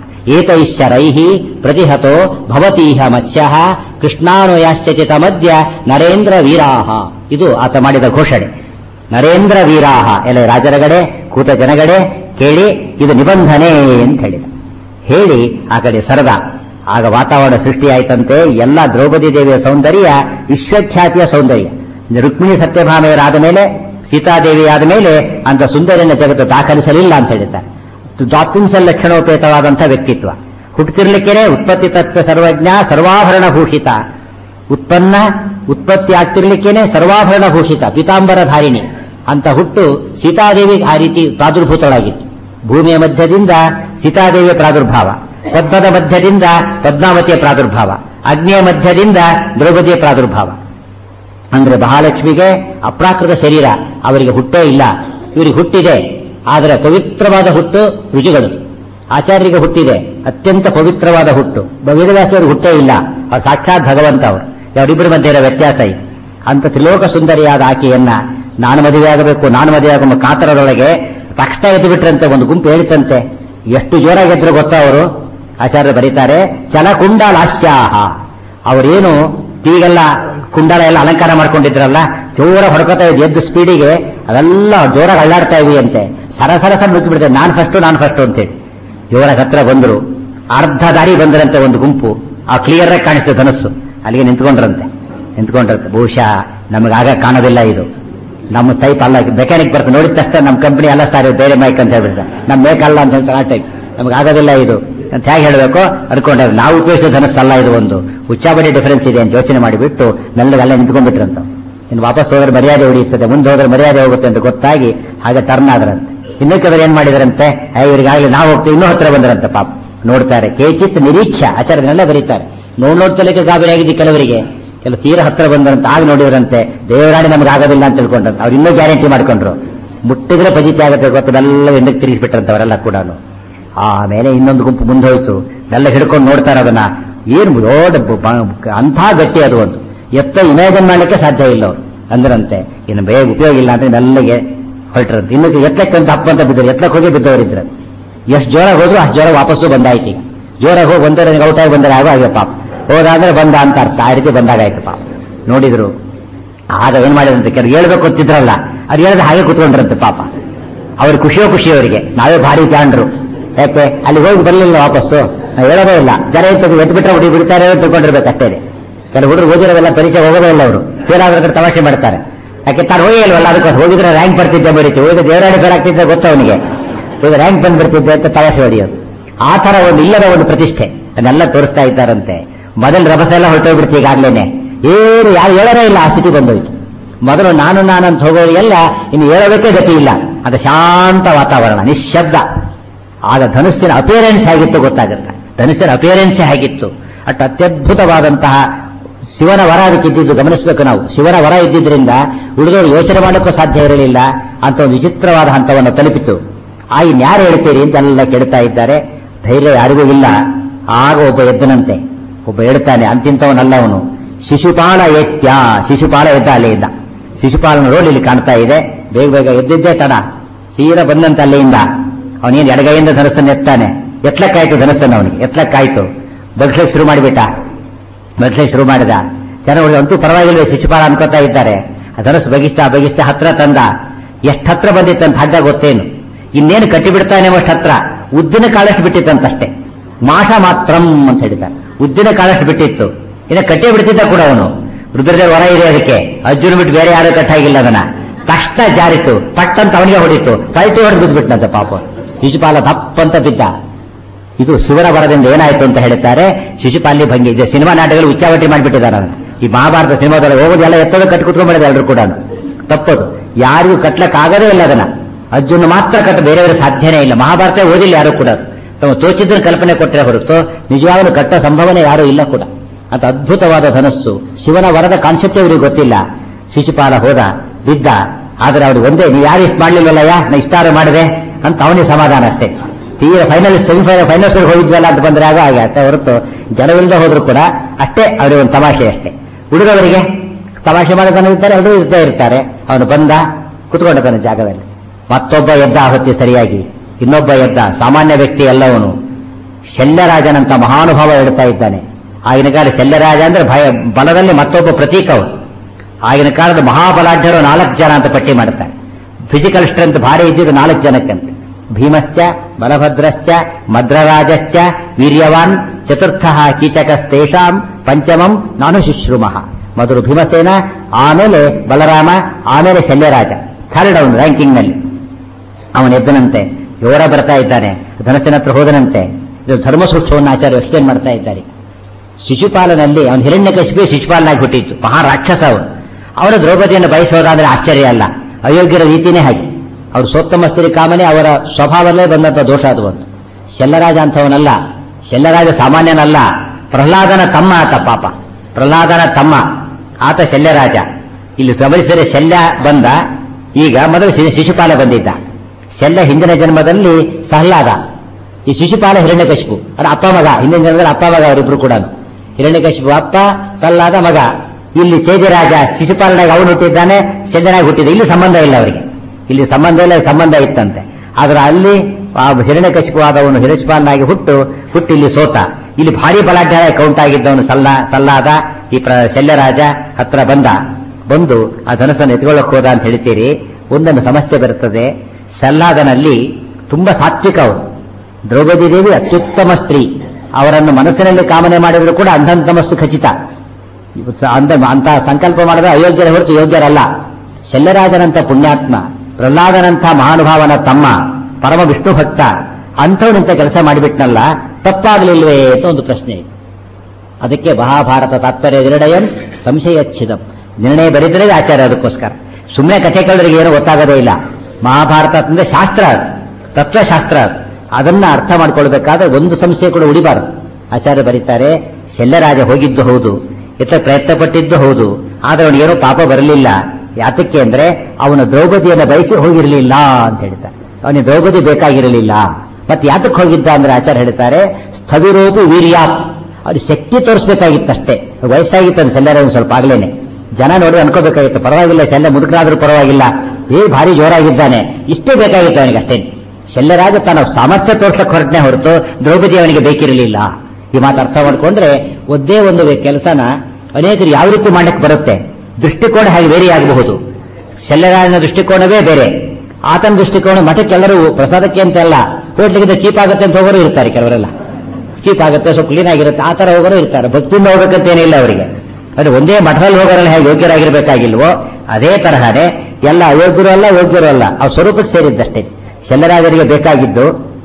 ಏತೈಶ್ಚರೈ ಪ್ರತಿಹತೋ ಭವತೀಹ ಮತ್ಸ್ಯ ಕೃಷ್ಣಾನುಯಾಶ್ಯತಿ ತಮದ್ಯ ನರೇಂದ್ರ ವೀರಾಹ ಇದು ಆತ ಮಾಡಿದ ಘೋಷಣೆ ನರೇಂದ್ರ ವೀರಾಹ ಎಲ್ಲ ರಾಜರಗಡೆ ಕೂತ ಜನಗಡೆ ಕೇಳಿ ಇದು ನಿಬಂಧನೆ ಅಂತ ಹೇಳಿದ ಹೇಳಿ ಆ ಕಡೆ ಸರದ ಆಗ ವಾತಾವರಣ ಸೃಷ್ಟಿಯಾಯ್ತಂತೆ ಎಲ್ಲ ದ್ರೌಪದಿ ದೇವಿಯ ಸೌಂದರ್ಯ ವಿಶ್ವಖ್ಯಾತಿಯ ಸೌಂದರ್ಯ ರುಕ್ಮಿಣಿ ಸತ್ಯಭಾಮೆಯರಾದ ಮೇಲೆ ಸೀತಾದೇವಿ ಆದ ಮೇಲೆ ಅಂತ ಸುಂದರಿನ ಜಗತ್ತು ದಾಖಲಿಸಲಿಲ್ಲ ಅಂತ ಹೇಳಿದ್ದಾರೆ ದ್ವಾತ್ರಿಂಶ ಲಕ್ಷಣೋಪೇತವಾದಂಥ ವ್ಯಕ್ತಿತ್ವ ಹುಟ್ಟುತ್ತಿರ್ಲಿಕ್ಕೇನೆ ಉತ್ಪತ್ತಿ ತತ್ವ ಸರ್ವಜ್ಞ ಸರ್ವಾಭರಣ ಭೂಷಿತ ಉತ್ಪನ್ನ ಉತ್ಪತ್ತಿ ಆಗ್ತಿರ್ಲಿಕ್ಕೇನೆ ಸರ್ವಾಭರಣ ಭೂಷಿತ ಪೀತಾಂಬರಧಾರಿಣಿ ಅಂತ ಹುಟ್ಟು ಸೀತಾದೇವಿ ಆ ರೀತಿ ಪ್ರಾದುರ್ಭೂತಳಾಗಿತ್ತು ಭೂಮಿಯ ಮಧ್ಯದಿಂದ ಸೀತಾದೇವಿಯ ಪ್ರಾದುರ್ಭಾವ ಪದ್ಮದ ಮಧ್ಯದಿಂದ ಪದ್ಮಾವತಿಯ ಪ್ರಾದುರ್ಭಾವ ಅಗ್ನಿಯ ಮಧ್ಯದಿಂದ ದ್ರೌಪದಿಯ ಪ್ರಾದುರ್ಭಾವ ಅಂದ್ರೆ ಮಹಾಲಕ್ಷ್ಮಿಗೆ ಅಪ್ರಾಕೃತ ಶರೀರ ಅವರಿಗೆ ಹುಟ್ಟೇ ಇಲ್ಲ ಇವರಿಗೆ ಹುಟ್ಟಿದೆ ಆದರೆ ಪವಿತ್ರವಾದ ಹುಟ್ಟು ರುಚಿಗಳು ಆಚಾರ್ಯರಿಗೆ ಹುಟ್ಟಿದೆ ಅತ್ಯಂತ ಪವಿತ್ರವಾದ ಹುಟ್ಟು ವೇದವ್ಯಾಸರಿಗೆ ಹುಟ್ಟೇ ಇಲ್ಲ ಅವ್ರು ಸಾಕ್ಷಾತ್ ಭಗವಂತ ಅವರು ಅವರಿಬ್ಬರ ಮಧ್ಯೆ ಇರೋ ವ್ಯತ್ಯಾಸ ಇದೆ ಅಂತ ತ್ರಿಲೋಕ ಸುಂದರಿಯಾದ ಆಕೆಯನ್ನ ನಾನು ಮದುವೆಯಾಗಬೇಕು ನಾನು ಮದುವೆಯಾಗುವ ಕಾತರದೊಳಗೆ ತಕ್ಷಣ ಎದ್ದು ಬಿಟ್ರಂತೆ ಒಂದು ಗುಂಪು ಹೇಳಿತಂತೆ ಎಷ್ಟು ಜೋರಾಗಿ ಎದ್ರು ಗೊತ್ತಾ ಅವರು ಆಚಾರ್ಯರು ಬರೀತಾರೆ ಚಲಕುಂಡಲಾಶ್ಯಾಹ ಅವರೇನು ಕಿವಿಗೆಲ್ಲ ಕುಂಡಲ ಎಲ್ಲ ಅಲಂಕಾರ ಮಾಡ್ಕೊಂಡಿದ್ರಲ್ಲ ಜೋರ ಹೊಡ್ಕೋತಾ ಇದ್ದು ಎದ್ದು ಸ್ಪೀಡಿಗೆ ಅವೆಲ್ಲ ಜೋರಾಗಿ ಅಳ್ಳಾಡ್ತಾ ಇವಿ ಅಂತೆ ಸರ ಸರ ಸರ ನುಗ್ಗಿ ಬಿಡ್ತಾರೆ ನಾನು ಫಸ್ಟು ನಾನು ಫಸ್ಟು ಅಂತೇಳಿ ಜೋರಾಗಿ ಹತ್ರ ಬಂದ್ರು ಅರ್ಧ ದಾರಿ ಬಂದ್ರಂತೆ ಒಂದು ಗುಂಪು ಆ ಕ್ಲಿಯರ್ ಆಗಿ ಕಾಣಿಸ್ತು ಧನಸ್ಸು ಅಲ್ಲಿಗೆ ನಿಂತ್ಕೊಂಡ್ರಂತೆ ನಿಂತ್ಕೊಂಡ್ರಂತೆ ಬಹುಶಃ ನಮಗಾಗ ಕಾಣೋದಿಲ್ಲ ಇದು ನಮ್ಮ ಟೈಪ್ ಅಲ್ಲ ಮೆಕ್ಯಾನಿಕ್ ಬರ್ತದೆ ನೋಡಿದ ತಕ್ಷಣ ನಮ್ಮ ಕಂಪನಿ ಅಲ್ಲ ಸರ್ ಬೇರೆ ಮೈಕ್ ಅಂತ ಹೇಳ್ಬಿಟ್ರೆ ನಮ್ಮ ಮೇಕ್ ಅಲ್ಲ ಅಂತ ಹೇಳ್ತಾರೆ ಆ ಟೈಪ್ ನಮ್ಗೆ ಆಗೋದಿಲ್ಲ ಇದು ಅಂತ ಹೇಗೆ ಹೇಳಬೇಕು ಅನ್ಕೊಂಡ್ರೆ ನಾವು ಉಪಯೋಗಿಸಿದ ಧನಸ್ಸಲ್ಲ ಇದು ಒಂದು ಉಚ್ಚಾಬಡಿ ಡಿಫರೆನ್ಸ್ ಇದೆ ಅಂತ ಯೋಚನೆ ಮಾಡಿಬಿಟ್ಟು ಮೆಲ್ಲಗೆ ಅಲ್ಲೇ ನಿಂತ್ಕೊಂಡ್ಬಿಟ್ರಂತ ಇನ್ನು ವಾಪಸ್ ಹೋದ್ರೆ ಮರ್ಯಾದೆ ಉಳಿಯುತ್ತದೆ ಮುಂದೆ ಹೋದ್ರೆ ಮರ್ಯಾದೆ ಹೋಗುತ್ತೆ ಅಂತ ಗೊತ್ತಾಗಿ ಹಾಗೆ ಟರ್ನ್ ಆದ್ರಂತೆ ಇನ್ನೊಂದು ಅವರು ಏನ್ ಮಾಡಿದ್ರಂತೆ ಇವರಿಗಾಗಲಿ ನಾವು ಹೋಗ್ತೀವಿ ಇನ್ನೂ ಹತ್ರ ಬಂದ್ರಂತೆ ಪಾಪ ನೋಡ್ತಾರೆ ಕೇಚಿತ್ ನಿರೀಕ್ಷ ಆಚಾರ್ಯನೆಲ್ಲ ಬರೀತಾರೆ ನೋಡ್ ನೋಡ್ತಲಿಕ್ಕೆ ಗಾಬರಿ ಆಗಿದ್ದು ಕೆಲವರಿಗೆ ಕೆಲವು ತೀರ ಹತ್ರ ಬಂದ್ರಂತೆ ಆಗ ನೋಡಿದ್ರಂತೆ ದೇವರಾಣಿ ನಮ್ಗೆ ಆಗೋದಿಲ್ಲ ಅಂತ ತಿಳ್ಕೊಂಡ್ರಂತ ಅವ್ರು ಇನ್ನೂ ಗ್ಯಾರಂಟಿ ಮಾಡ್ಕೊಂಡ್ರು ಮುಟ್ಟಿದ್ರೆ ಫಜಿತಿ ಆಗುತ್ತೆ ಗೊತ್ತು ಎಲ್ಲ ಹಿಂದಕ್ಕೆ ತಿರುಗಿಸ್ಬಿಟ್ರಂತ ಅವರೆಲ್ಲ ಕೂಡ ಆಮೇಲೆ ಇನ್ನೊಂದು ಗುಂಪು ಮುಂದೆ ಹೋಯ್ತು ಎಲ್ಲ ಹಿಡ್ಕೊಂಡು ನೋಡ್ತಾರೆ ಅದನ್ನ ಏನು ದೊಡ್ಡ ಬ- ಅಂಥ ಗಟ್ಟಿ ಅದು ಒಂದು ಎತ್ತ ಇಮ್ಯಾಜಿನ್ ಮಾಡ್ಲಿಕ್ಕೆ ಸಾಧ್ಯ ಇಲ್ಲ ಅವ್ರು ಅಂದ್ರಂತೆ ಇನ್ನು ಬೇಗ ಉಪಯೋಗ ಇಲ್ಲ ಅಂದ್ರೆ ಮೆಲ್ಲಗೆ ಹೊರಟ್ರಂತೆ ಇನ್ನು ಎತ್ತಕ್ಕೆ ಅಂತ ಅಪ್ಪ ಅಂತ ಬಿದ್ದರು ಎತ್ತಕ್ಕೆ ಹೋಗಿ ಬಿದ್ದವರಿದ್ರು ಎಷ್ಟು ಜೋರಾಗಿ ಹೋದ್ರು ಅಷ್ಟು ಜೋರ ವಾಪಸ್ಸು ಬಂದಾಯ್ತು ಈಗ ಜೋರಾಗಿ ಹೋಗಿ ಒಂದರ ಔಟ್ ಆಗಿ ಬಂದರೆ ಆಗೋ ಹಾಗೆ ಪಾಪ ಹೋದಾದ್ರೆ ಬಂದ ಅಂತ ಅರ್ಥ ಆ ರೀತಿ ಬಂದಾಗಾಯ್ತು ಪಾಪ ನೋಡಿದ್ರು ಆಗ ಏನ್ ಮಾಡಿದ್ರಂತೆ ಕೆಲವು ಹೇಳ್ಬೇಕು ಅಂತಿದ್ರಲ್ಲ ಅವ್ರು ಹೇಳಿದ್ರೆ ಹಾಗೆ ಕೂತ್ಕೊಂಡ್ರಂತೆ ಪಾಪ ಅವ್ರ ಖುಷಿಯೋ ಖುಷಿ ಅವರಿಗೆ ನಾವೇ ಭಾರಿ ಜಾಣರು ಯಾಕೆ ಅಲ್ಲಿ ಹೋಗಿ ಬರಲಿಲ್ಲ ವಾಪಸ್ಸು ನಾವು ಹೇಳೋದೇ ಇಲ್ಲ ಜನ ಎದ್ದು ಎದ್ದು ಬಿಟ್ಟರೆ ಹುಡುಗಿ ಬಿಡ್ತಾರೆ ಅಂತ ತಿಳ್ಕೊಂಡಿರ್ಬೇಕು ಅಷ್ಟೇ ಕೆಲವು ಹುಡುಗರು ಓದಿರೋವೆಲ್ಲ ಪರೀಕ್ಷೆ ಹೋಗೋದೇ ಇಲ್ಲ ಅವರು ಫೇಲ್ ಆದ್ರೆ ತಮಾಷೆ ಮಾಡ್ತಾರೆ ಯಾಕೆ ತಾನು ಹೋಗಿ ಅಲ್ವಲ್ಲ ಅದಕ್ಕೆ ಹೋಗಿದ್ರೆ ರ್ಯಾಂಕ್ ಬರ್ತಿದ್ದೆ ಬರೀತಿ ಹೋಗಿದ್ರೆ ದೇವರಾಣಿ ಫೇಲ್ ಆಗ್ತಿದ್ದೆ ಗೊತ್ತು ಅವನಿಗೆ ಹೋಗಿ ರ್ಯಾಂಕ್ ಬಂದು ಬರ್ತಿದ್ದೆ ಅಂತ ತಮಾಷೆ ಹೊಡೆಯೋದು ಆ ತರ ಒಂದು ಇಲ್ಲದ ಒಂದು ಪ್ರತಿಷ್ಠೆ ಅದನ್ನೆಲ್ಲ ತೋರಿಸ್ತಾ ಇದ್ದಾರಂತೆ ಮೊದಲು ರಭಸ ಎಲ್ಲ ಹೊರಟೋಗ್ಬಿಡ್ತು ಈಗಾಗ್ಲೇನೆ ಏನು ಯಾರು ಹೇಳೋರೇ ಇಲ್ಲ ಆ ಸ್ಥಿತಿ ಬಂದೋಯ್ತು ಮೊದಲು ನಾನು ನಾನು ಅಂತ ಹೋಗೋರಿಗೆಲ್ಲ ಇನ್ನು ಹೇಳೋದಕ್ಕೆ ಗತಿ ಇಲ್ಲ ಅದು ಶಾಂತ ವಾತಾವರಣ ನಿಶ್ಶಬ್ದ ಆಗ ಧನುಸ್ಸಿನ ಅಪಿಯರೆನ್ಸ್ ಹೇಗಿತ್ತು ಗೊತ್ತಾಗುತ್ತೆ ಧನುಸ್ಸಿನ ಅಪಿಯರೆನ್ಸ್ ಹೇಗಿತ್ತು ಅಷ್ಟು ಅತ್ಯದ್ಭುತವಾದಂತಹ ಶಿವನ ವರ ಅದಕ್ಕಿದ್ದು ಗಮನಿಸಬೇಕು ನಾವು ಶಿವನ ವರ ಇದ್ದಿದ್ರಿಂದ ಉಳಿದವರು ಯೋಚನೆ ಮಾಡೋಕ್ಕೂ ಸಾಧ್ಯ ಇರಲಿಲ್ಲ ಅಂತ ಒಂದು ವಿಚಿತ್ರವಾದ ಹಂತವನ್ನು ತಲುಪಿತು ಆ ಇನ್ಯಾರು ಹೇಳ್ತೀರಿ ಅಂತ ಎಲ್ಲ ಕೇಳ್ತಾ ಇದ್ದಾರೆ ಧೈರ್ಯ ಯಾರಿಗೂ ಇಲ್ಲ ಆಗ ಒಬ್ಬ ಎದ್ದನಂತೆ ಒಬ್ಬ ಹೇಳ್ತಾನೆ ಅಂತಿಂತವನಲ್ಲ ಅವನು ಶಿಶುಪಾಲ ಎತ್ಯ ಶಿಶುಪಾಲ ಎದ್ದ ಅಲ್ಲಿಂದ ಶಿಶುಪಾಲನ ರೋಡ್ ಇಲ್ಲಿ ಕಾಣ್ತಾ ಇದೆ ಬೇಗ ಬೇಗ ಎದ್ದಿದ್ದೇ ತಡ ಸೀದಾ ಬಂದಂತ ಅಲ್ಲಿಂದ ಅವನೇನು ಎಡಗೈಯಿಂದ ಧನಸ್ಸನ್ನು ಎತ್ತಾನೆ ಎತ್ಲಕ್ಕಾಯ್ತು ಧನಸ್ಸನ್ನು ಅವನಿಗೆ ಎತ್ಲಕ್ಕಾಯ್ತು ಬಗ್ಸ್ಲಿಕ್ಕೆ ಶುರು ಮಾಡಿಬಿಟ್ಟ ಬಗ್ಸ್ಲಿಕ್ಕೆ ಶುರು ಮಾಡಿದ ಜನ ಹುಡುಗ ಅಂತೂ ಪರವಾಗಿಲ್ವೇ ಶಿಶುಪಾಲ ಅನ್ಕೋತಾ ಇದ್ದಾರೆ ಆ ಧನಸ್ಸು ಬಗಿಸ್ತಾ ಬಗಿಸ್ತಾ ಹತ್ರ ತಂದ ಎಷ್ಟು ಹತ್ರ ಬಂದಿತ್ತಂತ ಹಗ್ಗ ಗೊತ್ತೇನು ಇನ್ನೇನು ಕಟ್ಟಿ ಬಿಡ್ತಾನೆ ಅಷ್ಟು ಹತ್ರ ಉದ್ದಿನ ಕಾಳಷ್ಟು ಬಿಟ್ಟಿತ್ತಂತಷ್ಟೇ ಮಾಷ ಮಾತ್ರಂ ಅಂತ ಹೇಳಿದ್ದಾರೆ ಉದ್ದಿನ ಕಾಳಷ್ಟು ಬಿಟ್ಟಿತ್ತು ಇನ್ನ ಕಟ್ಟಿ ಬಿಡ್ತಿದ್ದ ಕೂಡ ಅವನು ರುದ್ರದೇವ ವರ ಇದೆ ಅದಕ್ಕೆ ಅರ್ಜುನ್ ಬಿಟ್ಟು ಬೇರೆ ಯಾರು ಕಟ್ಟಾಗಿಲ್ಲ ಅದನ್ನ ತಕ್ಷಣ ಜಾರಿತು ಪಟ್ ಅಂತ ಅವನಿಗೆ ಹೊಡಿತು ಕೈಟು ಹೊಡೆದು ಬಿದ್ದುಬಿಟ್ನಂತೆ ಪಾಪ ಶಿಶುಪಾಲ ದಪ್ಪಂತ ಬಿದ್ದ ಇದು ಶಿವನ ವರದಿಂದ ಏನಾಯ್ತು ಅಂತ ಹೇಳ್ತಾರೆ ಶಿಶುಪಾಲಿ ಭಂಗಿ ಇದೆ ಸಿನಿಮಾ ನಾಟಕಗಳು ಉಚ್ಚಾವಟಿ ಮಾಡಿಬಿಟ್ಟಿದ್ದಾರೆ ಅದನ್ನ. ಈ ಮಹಾಭಾರತ ಸಿನಿಮಾದಲ್ಲಿ ಹೋಗೋದೆಲ್ಲ ಎತ್ತೋದು ಕಟ್ಟಿ ಕುತ್ಕೊಂಡ್ಬಿಡಿದೆ ಎಲ್ಲರೂ ಕೂಡ ತಪ್ಪದು ಯಾರಿಗೂ ಕಟ್ಲಕ್ ಆಗದೇ ಇಲ್ಲ ಅದನ್ನ ಅರ್ಜುನ ಮಾತ್ರ ಕಟ್ಟ ಬೇರೆಯವರು ಸಾಧ್ಯನೇ ಇಲ್ಲ ಮಹಾಭಾರತ ಓದಿಲ್ಲ ಯಾರು ಕೂಡ ತಮ್ಮ ತೋಚಿದ್ರ ಕಲ್ಪನೆ ಕೊಟ್ಟರೆ ಹೊರತು ನಿಜವಾಗಲೂ ಕಟ್ಟ ಸಂಭವನೆ ಯಾರೂ ಇಲ್ಲ ಕೂಡ ಅಂತ ಅದ್ಭುತವಾದ ಧನಸ್ಸು ಶಿವನ ವರದ ಕಾನ್ಸೆಪ್ಟ್ ಇವರಿಗೆ ಗೊತ್ತಿಲ್ಲ ಶಿಶುಪಾಲ ಹೋದ ಬಿದ್ದ ಆದ್ರೆ ಅವ್ರಿಗೆ ಒಂದೇ ನೀವು ಯಾರು ಇಷ್ಟು ಮಾಡ್ಲಿಲ್ಲಲ್ಲಯ್ಯ ನಾ ಇಷ್ಟಾರು ಮಾಡಿದೆ ಅಂತ ಅವನಿಗೆ ಸಮಾಧಾನ ಅಷ್ಟೇ ತೀರ ಫೈನಲ್ ಸೆಮಿಫೈನಲ್ ಫೈನಲ್ಸ್ ಹೋಗಿದ್ವಲ್ಲ ಅಂತ ಬಂದ್ರೆ ಆಗ ಹಾಗೆ ಅಷ್ಟೇ ಹೊರತು ಗೆಲುವಿಲ್ಲದೆ ಹೋದ್ರು ಕೂಡ ಅಷ್ಟೇ ಅವರಿಗೆ ಒಂದು ತಮಾಷೆ ಅಷ್ಟೇ ಉಳಿದವರಿಗೆ ತಮಾಷೆ ಮಾಡೋದನ್ನು ಇರ್ತಾರೆ ಎಲ್ಲರೂ ಇರ್ತಾ ಇರ್ತಾರೆ ಅವನು ಬಂದ ಕುತ್ಕೊಂಡ ತನ್ನ ಜಾಗದಲ್ಲಿ ಮತ್ತೊಬ್ಬ ಎದ್ದ ಆವತ್ತಿ ಸರಿಯಾಗಿ ಇನ್ನೊಬ್ಬ ಎದ್ದ ಸಾಮಾನ್ಯ ವ್ಯಕ್ತಿ ಎಲ್ಲವನು ಶಲ್ಯರಾಜನಂತ ಮಹಾನುಭಾವ ಹೇಳ್ತಾ ಇದ್ದಾನೆ ಆಗಿನ ಕಾಲ ಶಲ್ಯರಾಜ ಅಂದ್ರೆ ಭಯ ಬಲದಲ್ಲಿ ಮತ್ತೊಬ್ಬ ಪ್ರತೀಕ ಅವನು ಆಗಿನ ಕಾಲದ ಮಹಾಬಲಾಢ್ಯರು ನಾಲ್ಕು ಜನ ಅಂತ ಪಟ್ಟಿ ಮಾಡ್ತಾರೆ ಫಿಸಿಕಲ್ ಸ್ಟ್ರೆಂತ್ ಭಾರಿ ಇದ್ದಿದ್ದು ನಾಲ್ಕು ಜನಕ್ಕಂತೆ ಭೀಮಶ್ಚ ಬಲಭದ್ರಶ್ಚ ಮದ್ರರಾಜಶ್ಚ ವೀರ್ಯವಾನ್ ಚತುರ್ಥ ಕೀಚಕಸ್ತೇಷಾಂ ಪಂಚಮಂ ನಾನು ಶುಶ್ರೂಮಃ ಮೊದಲು ಭೀಮಸೇನ ಆಮೇಲೆ ಬಲರಾಮ ಆಮೇಲೆ ಶಲ್ಯರಾಜ ಥರ್ಡ್ ಅವನು ರ್ಯಾಂಕಿಂಗ್ ನಲ್ಲಿ ಅವನು ಎದ್ದನಂತೆ ಯೋರ ಬರ್ತಾ ಇದ್ದಾನೆ ಧನಸ್ಸಿನ ಹತ್ರ ಹೋದನಂತೆ ಇದು ಧರ್ಮಸೂಕ್ಷ್ಮವನ್ನು ಆಚಾರ್ಯ ಎಕ್ಸ್ಪ್ಲೇನ್ ಮಾಡ್ತಾ ಇದ್ದಾರೆ ಶಿಶುಪಾಲನಲ್ಲಿ ಅವನು ಹಿರಣ್ಯಕಶಿಪಿ ಶಿಶುಪಾಲನಾಗಿ ಹುಟ್ಟಿತ್ತು ಮಹಾ ರಾಕ್ಷಸ ಅವನು ಅವನು ದ್ರೌಪದಿಯನ್ನು ಬಯಸೋದಾದ್ರೆ ಆಶ್ಚರ್ಯ ಅಲ್ಲ ಅಯೋಗ್ಯರ ರೀತಿನೇ ಹಾಗೆ ಅವರು ಸೋತ್ತಮ ಸ್ತ್ರೀ ಕಾಮನೆ ಅವರ ಸ್ವಭಾವದಲ್ಲೇ ಬಂದಂತ ದೋಷ ಅದು ಒಂದು ಶೆಲ್ಲರಾಜ ಅಂತವನಲ್ಲ ಶೆಲ್ಲರಾಜ ಸಾಮಾನ್ಯನಲ್ಲ ಪ್ರಹ್ಲಾದನ ತಮ್ಮ ಆತ ಪಾಪ ಪ್ರಹ್ಲಾದನ ತಮ್ಮ ಆತ ಶಲ್ಯರಾಜ ಇಲ್ಲಿ ಗಮನಿಸಿದರೆ ಶಲ್ಯ ಬಂದ ಈಗ ಮೊದಲು ಶಿ- ಶಿಶುಪಾಲ ಬಂದಿದ್ದ ಶಲ್ಯ ಹಿಂದಿನ ಜನ್ಮದಲ್ಲಿ ಸಹ್ಲಾದ ಈ ಶಿಶುಪಾಲ ಹಿರಣ್ಯಕಶಿಪು ಅದು ಅಪ್ಪ ಮಗ ಹಿಂದಿನ ಜನ್ಮದಲ್ಲಿ ಅಪ್ಪ ಮಗ ಅವರಿಬ್ರು ಕೂಡ ಹಿರಣ್ಯಕಶಿಪು ಅಪ್ಪ ಸಲ್ಲಾದ ಮಗ ಇಲ್ಲಿ ಚೇದಿರಾಜ ಶಿಶುಪಾಲನಾಗಿ ಅವನು ಹುಟ್ಟಿದ್ದಾನೆ ಚಂದನಾಗಿ ಹುಟ್ಟಿದ ಇಲ್ಲಿ ಸಂಬಂಧ ಇಲ್ಲ ಅವರಿಗೆ ಇಲ್ಲಿ ಸಂಬಂಧ ಇಲ್ಲ ಸಂಬಂಧ ಇತ್ತಂತೆ ಆದ್ರೆ ಅಲ್ಲಿ ಆ ಹಿರಣ್ಯಕಶಿಪು ಆದವನು ಹಿರಣ್ಯಪಾಲನಾಗಿ ಹುಟ್ಟು ಹುಟ್ಟಿ ಇಲ್ಲಿ ಸೋತ ಇಲ್ಲಿ ಭಾರಿ ಬಲಾಢ್ಯ ಕೌಂಟ್ ಆಗಿದ್ದವನು ಸಲ್ಲ ಸಲ್ಲಾದ ಈ ಪ್ರ ಶಲ್ಯರಾಜ ಹತ್ರ ಬಂದ ಬಂದು ಆ ಧನಸ್ಸನ್ನು ಎತ್ಕೊಳ್ಳಕ್ ಹೋದ ಅಂತ ಹೇಳ್ತೀರಿ ಒಂದೊಂದು ಸಮಸ್ಯೆ ಬರುತ್ತದೆ ಸಲ್ಲಾದನಲ್ಲಿ ತುಂಬಾ ಸಾತ್ವಿಕ ಅವರು ದ್ರೌಪದಿ ದೇವಿ ಅತ್ಯುತ್ತಮ ಸ್ತ್ರೀ ಅವರನ್ನು ಮನಸ್ಸಿನಲ್ಲಿ ಕಾಮನೆ ಮಾಡಿದ್ರು ಕೂಡ ಅಂಧಂತಮಸ್ತು ಖಚಿತ ಇವತ್ತು ಸ- ಅಂದ ಅಂತ ಸಂಕಲ್ಪ ಮಾಡಿದ್ರೆ ಅಯೋಗ್ಯರ ಹೊರತು ಯೋಗ್ಯರಲ್ಲ ಶಲ್ಯರಾಜನಂತ ಪುಣ್ಯಾತ್ಮ ಪ್ರಹ್ಲಾದನಂಥ ಮಹಾನುಭಾವನ ತಮ್ಮ ಪರಮ ವಿಷ್ಣು ಭಕ್ತ ಅಂಥವನಿಂತ ಕೆಲಸ ಮಾಡಿಬಿಟ್ನಲ್ಲ ತಪ್ಪಾಗಲಿಲ್ವೇ ಅಂತ ಒಂದು ಪ್ರಶ್ನೆ ಇದೆ ಅದಕ್ಕೆ ಮಹಾಭಾರತ ತಾತ್ಪರ್ಯ ನಿರ್ಣಯಂ ಸಂಶಯಚ್ಛಿದಂ ನಿರ್ಣಯ ಬರೀದ್ರೆ ಆಚಾರ್ಯ ಅದಕ್ಕೋಸ್ಕರ ಸುಮ್ಮನೆ ಕಥೆ ಕೇಳಿದ್ರಿಗೆ ಏನೂ ಗೊತ್ತಾಗೋದೇ ಇಲ್ಲ ಮಹಾಭಾರತ ಅಂದ್ರೆ ಶಾಸ್ತ್ರ ಅದು ತತ್ವಶಾಸ್ತ್ರ ಅದು ಅದನ್ನ ಅರ್ಥ ಮಾಡ್ಕೊಳ್ಬೇಕಾದ್ರೆ ಒಂದು ಸಂಶಯ ಕೂಡ ಉಳಿಬಾರದು ಆಚಾರ್ಯ ಬರೀತಾರೆ ಶಲ್ಯರಾಜ ಹೋಗಿದ್ದು ಹೌದು ಇತ್ತ ಪ್ರಯತ್ನ ಪಟ್ಟಿದ್ದು ಹೌದು ಆದ್ರೆ ಅವನಿಗೇನೋ ಪಾಪ ಬರಲಿಲ್ಲ ಯಾತಕ್ಕೆ ಅಂದ್ರೆ ಅವನು ದ್ರೌಪದಿಯನ್ನು ಬಯಸಿ ಹೋಗಿರಲಿಲ್ಲ ಅಂತ ಹೇಳ್ತಾರೆ ಅವನಿಗೆ ದ್ರೌಪದಿ ಬೇಕಾಗಿರಲಿಲ್ಲ ಮತ್ತೆ ಯಾತಕ್ಕೆ ಹೋಗಿದ್ದ ಅಂದ್ರೆ ಆಚಾರ್ಯ ಹೇಳ್ತಾರೆ ಸ್ಥವಿರೋಪಿ ವೀರ್ಯಾತ್ ಅವ್ರು ಶಕ್ತಿ ತೋರಿಸ್ಬೇಕಾಗಿತ್ತಷ್ಟೇ ವಯಸ್ಸಾಗಿತ್ತು ಅವ್ನು ಶಲ್ಯರಾಜ ಸ್ವಲ್ಪ ಆಗ್ಲೇನೆ ಜನ ನೋಡಿ ಅನ್ಕೋಬೇಕಾಗಿತ್ತು ಪರವಾಗಿಲ್ಲ ಶಲ್ಯ ಮುದುಕರಾದ್ರೂ ಪರವಾಗಿಲ್ಲ ಏ ಭಾರಿ ಜೋರಾಗಿದ್ದಾನೆ ಇಷ್ಟೇ ಬೇಕಾಗಿತ್ತು ಅವನಿಗೆ ಅಷ್ಟೇ ಶಲ್ಯರಾಜ ತನ್ನ ಸಾಮರ್ಥ್ಯ ತೋರ್ಸಕ್ ಹೊರಟನೆ ಹೊರತು ದ್ರೌಪದಿ ಅವನಿಗೆ ಬೇಕಿರಲಿಲ್ಲ ಈ ಮಾತು ಅರ್ಥ ಮಾಡ್ಕೊಂಡ್ರೆ ಒಂದೇ ಒಂದು ಕೆಲಸನ ಅನೇಕರು ಯಾವ ರೀತಿ ಮಾಡಕ್ಕೆ ಬರುತ್ತೆ ದೃಷ್ಟಿಕೋನ ಹಾಗೆ ಬೇರೆ ಆಗಬಹುದು ಶಲ್ಯರಾಜನ ದೃಷ್ಟಿಕೋನವೇ ಬೇರೆ ಆತನ ದೃಷ್ಟಿಕೋನ ಮಠಕ್ಕೆಲ್ಲರೂ ಪ್ರಸಾದಕ್ಕೆ ಅಂತ ಅಲ್ಲ ಹೋಟ್ಲಿಗಿಂತ ಚೀಪ್ ಆಗುತ್ತೆ ಅಂತ ಹೋಗೋರು ಇರ್ತಾರೆ ಕೆಲವರೆಲ್ಲ ಚೀಪ್ ಆಗುತ್ತೆ ಸ್ವಲ್ಪ ಕ್ಲೀನ್ ಆಗಿರುತ್ತೆ ಆ ತರ ಹೋಗೋರು ಇರ್ತಾರೆ ಭಕ್ತಿಯಿಂದ ಹೋಗ್ಬೇಕಂತ ಏನಿಲ್ಲ ಅವರಿಗೆ ಅಂದ್ರೆ ಒಂದೇ ಮಠದಲ್ಲಿ ಹೋಗೋರೆಲ್ಲ ಹೇಗೆ ಯೋಗ್ಯರಾಗಿರ್ಬೇಕಾಗಿಲ್ವೋ ಅದೇ ತರಹನೇ ಎಲ್ಲ ಅಯೋಗ್ಯರು ಅಲ್ಲ ಯೋಗ್ಯರು ಅಲ್ಲ ಅವ್ರ ಸ್ವರೂಪಕ್ಕೆ ಸೇರಿದ್ದಷ್ಟೇ ಶಲ್ಯರಾಜರಿಗೆ ಬೇಕಾಗಿದ್ದು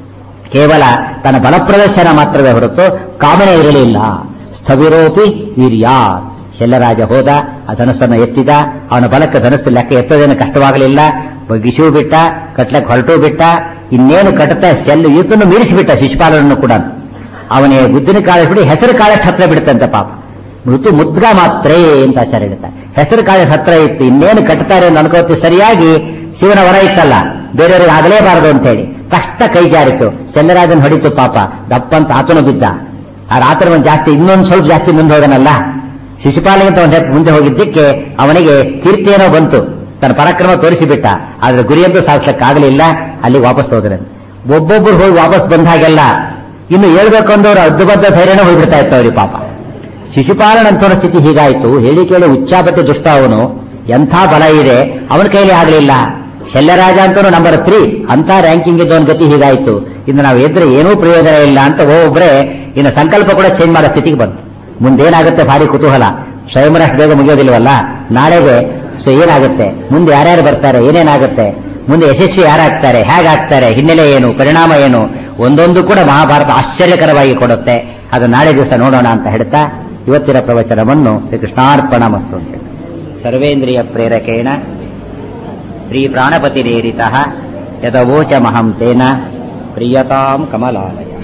ಕೇವಲ ತನ್ನ ಬಲಪ್ರದರ್ಶನ ಮಾತ್ರವೇ ಹೊರತು ಕಾಮನೆ ಇರಲಿಲ್ಲ ಸ್ಥವಿರೋಪಿ ವೀರ್ಯ ಶಲ್ಯರಾಜ ಹೋದ ಆ ಧನಸ್ಸನ್ನು ಎತ್ತಿದ ಅವನ ಬಲಕ್ಕೆ ಧನಸ್ಸು ಲೆಕ್ಕ ಎತ್ತದೇನು ಕಷ್ಟವಾಗಲಿಲ್ಲ ಬಗ್ಗಿಸೂ ಬಿಟ್ಟ ಕಟ್ಲಕ್ಕೆ ಹೊರಟೂ ಬಿಟ್ಟ ಇನ್ನೇನು ಕಟ್ಟುತ್ತಾ ಶೆಲ್ಲು ಈತನ್ನು ಮೀರಿಸಿಬಿಟ್ಟ ಶಿಶುಪಾಲನನ್ನು ಕೂಡ ಅವನಿಗೆ ಬುದ್ಧಿನ ಕಾಳಿಸ್ಬಿಡಿ ಹೆಸರು ಕಾಳಷ್ಟು ಹತ್ರ ಬಿಡುತ್ತಂತೆ ಪಾಪ ಮೃತು ಮುದ್ಗ ಮಾತ್ರೇ ಅಂತ ಆಚಾರ್ಯ ಹೇಳ್ತಾರೆ ಹೆಸರು ಕಾಳ ಹತ್ರ ಇತ್ತು ಇನ್ನೇನು ಕಟ್ತಾರೆ ಅಂತ ಅನ್ಕೋತಿ ಸರಿಯಾಗಿ ಶಿವನ ವರ ಇತ್ತಲ್ಲ ಬೇರೆಯವ್ರಿಗೆ ಆಗಲೇಬಾರದು ಅಂತ ಹೇಳಿ ಕಷ್ಟ ಕೈ ಜಾರಿತು ಶಲ್ಯರಾಜನ್ ಹೊಡಿತು ಪಾಪ ದಪ್ಪಂತ ಆತನು ಬಿದ್ದ ಆ ರಾತ್ರಿ ಒಂದು ಜಾಸ್ತಿ ಇನ್ನೊಂದು ಸ್ವಲ್ಪ ಜಾಸ್ತಿ ಮುಂದೆ ಹೋದನಲ್ಲ ಶಿಶುಪಾಲಿಗಿಂತ ಒಂದು ಹೆಜ್ಜೆ ಮುಂದೆ ಹೋಗಿದ್ದಕ್ಕೆ ಅವನಿಗೆ ಕೀರ್ತಿಯೇನೋ ಬಂತು ತನ್ನ ಪರಾಕ್ರಮ ತೋರಿಸಿಬಿಟ್ಟ ಆದ್ರೆ ಗುರಿಯಂತೂ ಸಾಧಿಸ್ಲಿಕ್ಕಾಗಲಿಲ್ಲ ಅಲ್ಲಿ ವಾಪಸ್ ಹೋದ್ರೆ ಒಬ್ಬೊಬ್ಬರು ಹೋಗಿ ವಾಪಸ್ ಬಂದಾಗೆಲ್ಲ ಇನ್ನು ಹೇಳ್ಬೇಕು ಅಂದವರು ಅದ್ದುಬದ್ಧ ಧೈರ್ಯನೇ ಹೋಗ್ಬಿಡ್ತಾ ಇತ್ತು ಅವ್ರಿಗೆ ಪಾಪ ಶಿಶುಪಾಲನಂತವನ ಸ್ಥಿತಿ ಹೀಗಾಯ್ತು ಹೇಳಿ ಕೇಳಿ ಉಚ್ಚಾಪಟ್ಟು ದುಷ್ಟ ಅವನು ಎಂಥ ಬಲ ಇದೆ ಅವನ ಕೈಲಿ ಆಗಲಿಲ್ಲ ಶಲ್ಯರಾಜ ಅಂತೂ ನಂಬರ್ ತ್ರೀ ಅಂತ ರ್ಯಾಂಕಿಂಗ್ ಇದ್ದವನ ಗತಿ ಹೀಗಾಯ್ತು ಇನ್ನು ನಾವು ಎದ್ರೆ ಏನೂ ಪ್ರಯೋಜನ ಇಲ್ಲ ಅಂತ ಒಬ್ಬೊಬ್ಬರೇ ಇನ್ನು ಸಂಕಲ್ಪ ಕೂಡ ಚೇಂಜ್ ಮಾಡೋ ಸ್ಥಿತಿಗೆ ಬಂತು ಮುಂದೇನಾಗುತ್ತೆ ಭಾರಿ ಕುತೂಹಲ ಸ್ವಯಂವರ ಬೇಗ ಮುಗಿಯೋದಿಲ್ವಲ್ಲ ನಾಳೆಗೆ ಸೊ ಏನಾಗುತ್ತೆ ಮುಂದೆ ಯಾರ್ಯಾರು ಬರ್ತಾರೆ ಏನೇನಾಗುತ್ತೆ ಮುಂದೆ ಯಶಸ್ವಿ ಯಾರಾಗ್ತಾರೆ ಹೇಗಾಗ್ತಾರೆ ಹಿನ್ನೆಲೆ ಏನು ಪರಿಣಾಮ ಏನು ಒಂದೊಂದು ಕೂಡ ಮಹಾಭಾರತ ಆಶ್ಚರ್ಯಕರವಾಗಿ ಕೊಡುತ್ತೆ ಅದು ನಾಳೆ ದಿವಸ ನೋಡೋಣ ಅಂತ ಹೇಳ್ತಾ ಇವತ್ತಿನ ಪ್ರವಚನವನ್ನು ಶ್ರೀ ಕೃಷ್ಣಾರ್ಪಣ ಮಸ್ತು ಅಂತ ಹೇಳಿ. ಸರ್ವೇಂದ್ರಿಯ ಪ್ರೇರಕೇಣ ಶ್ರೀ ಪ್ರಾಣಪತಿರೇರಿತ ಯದವೋಚಮಹಂ ತೇನ ಪ್ರಿಯತಾಂ ಕಮಲಾಲಯ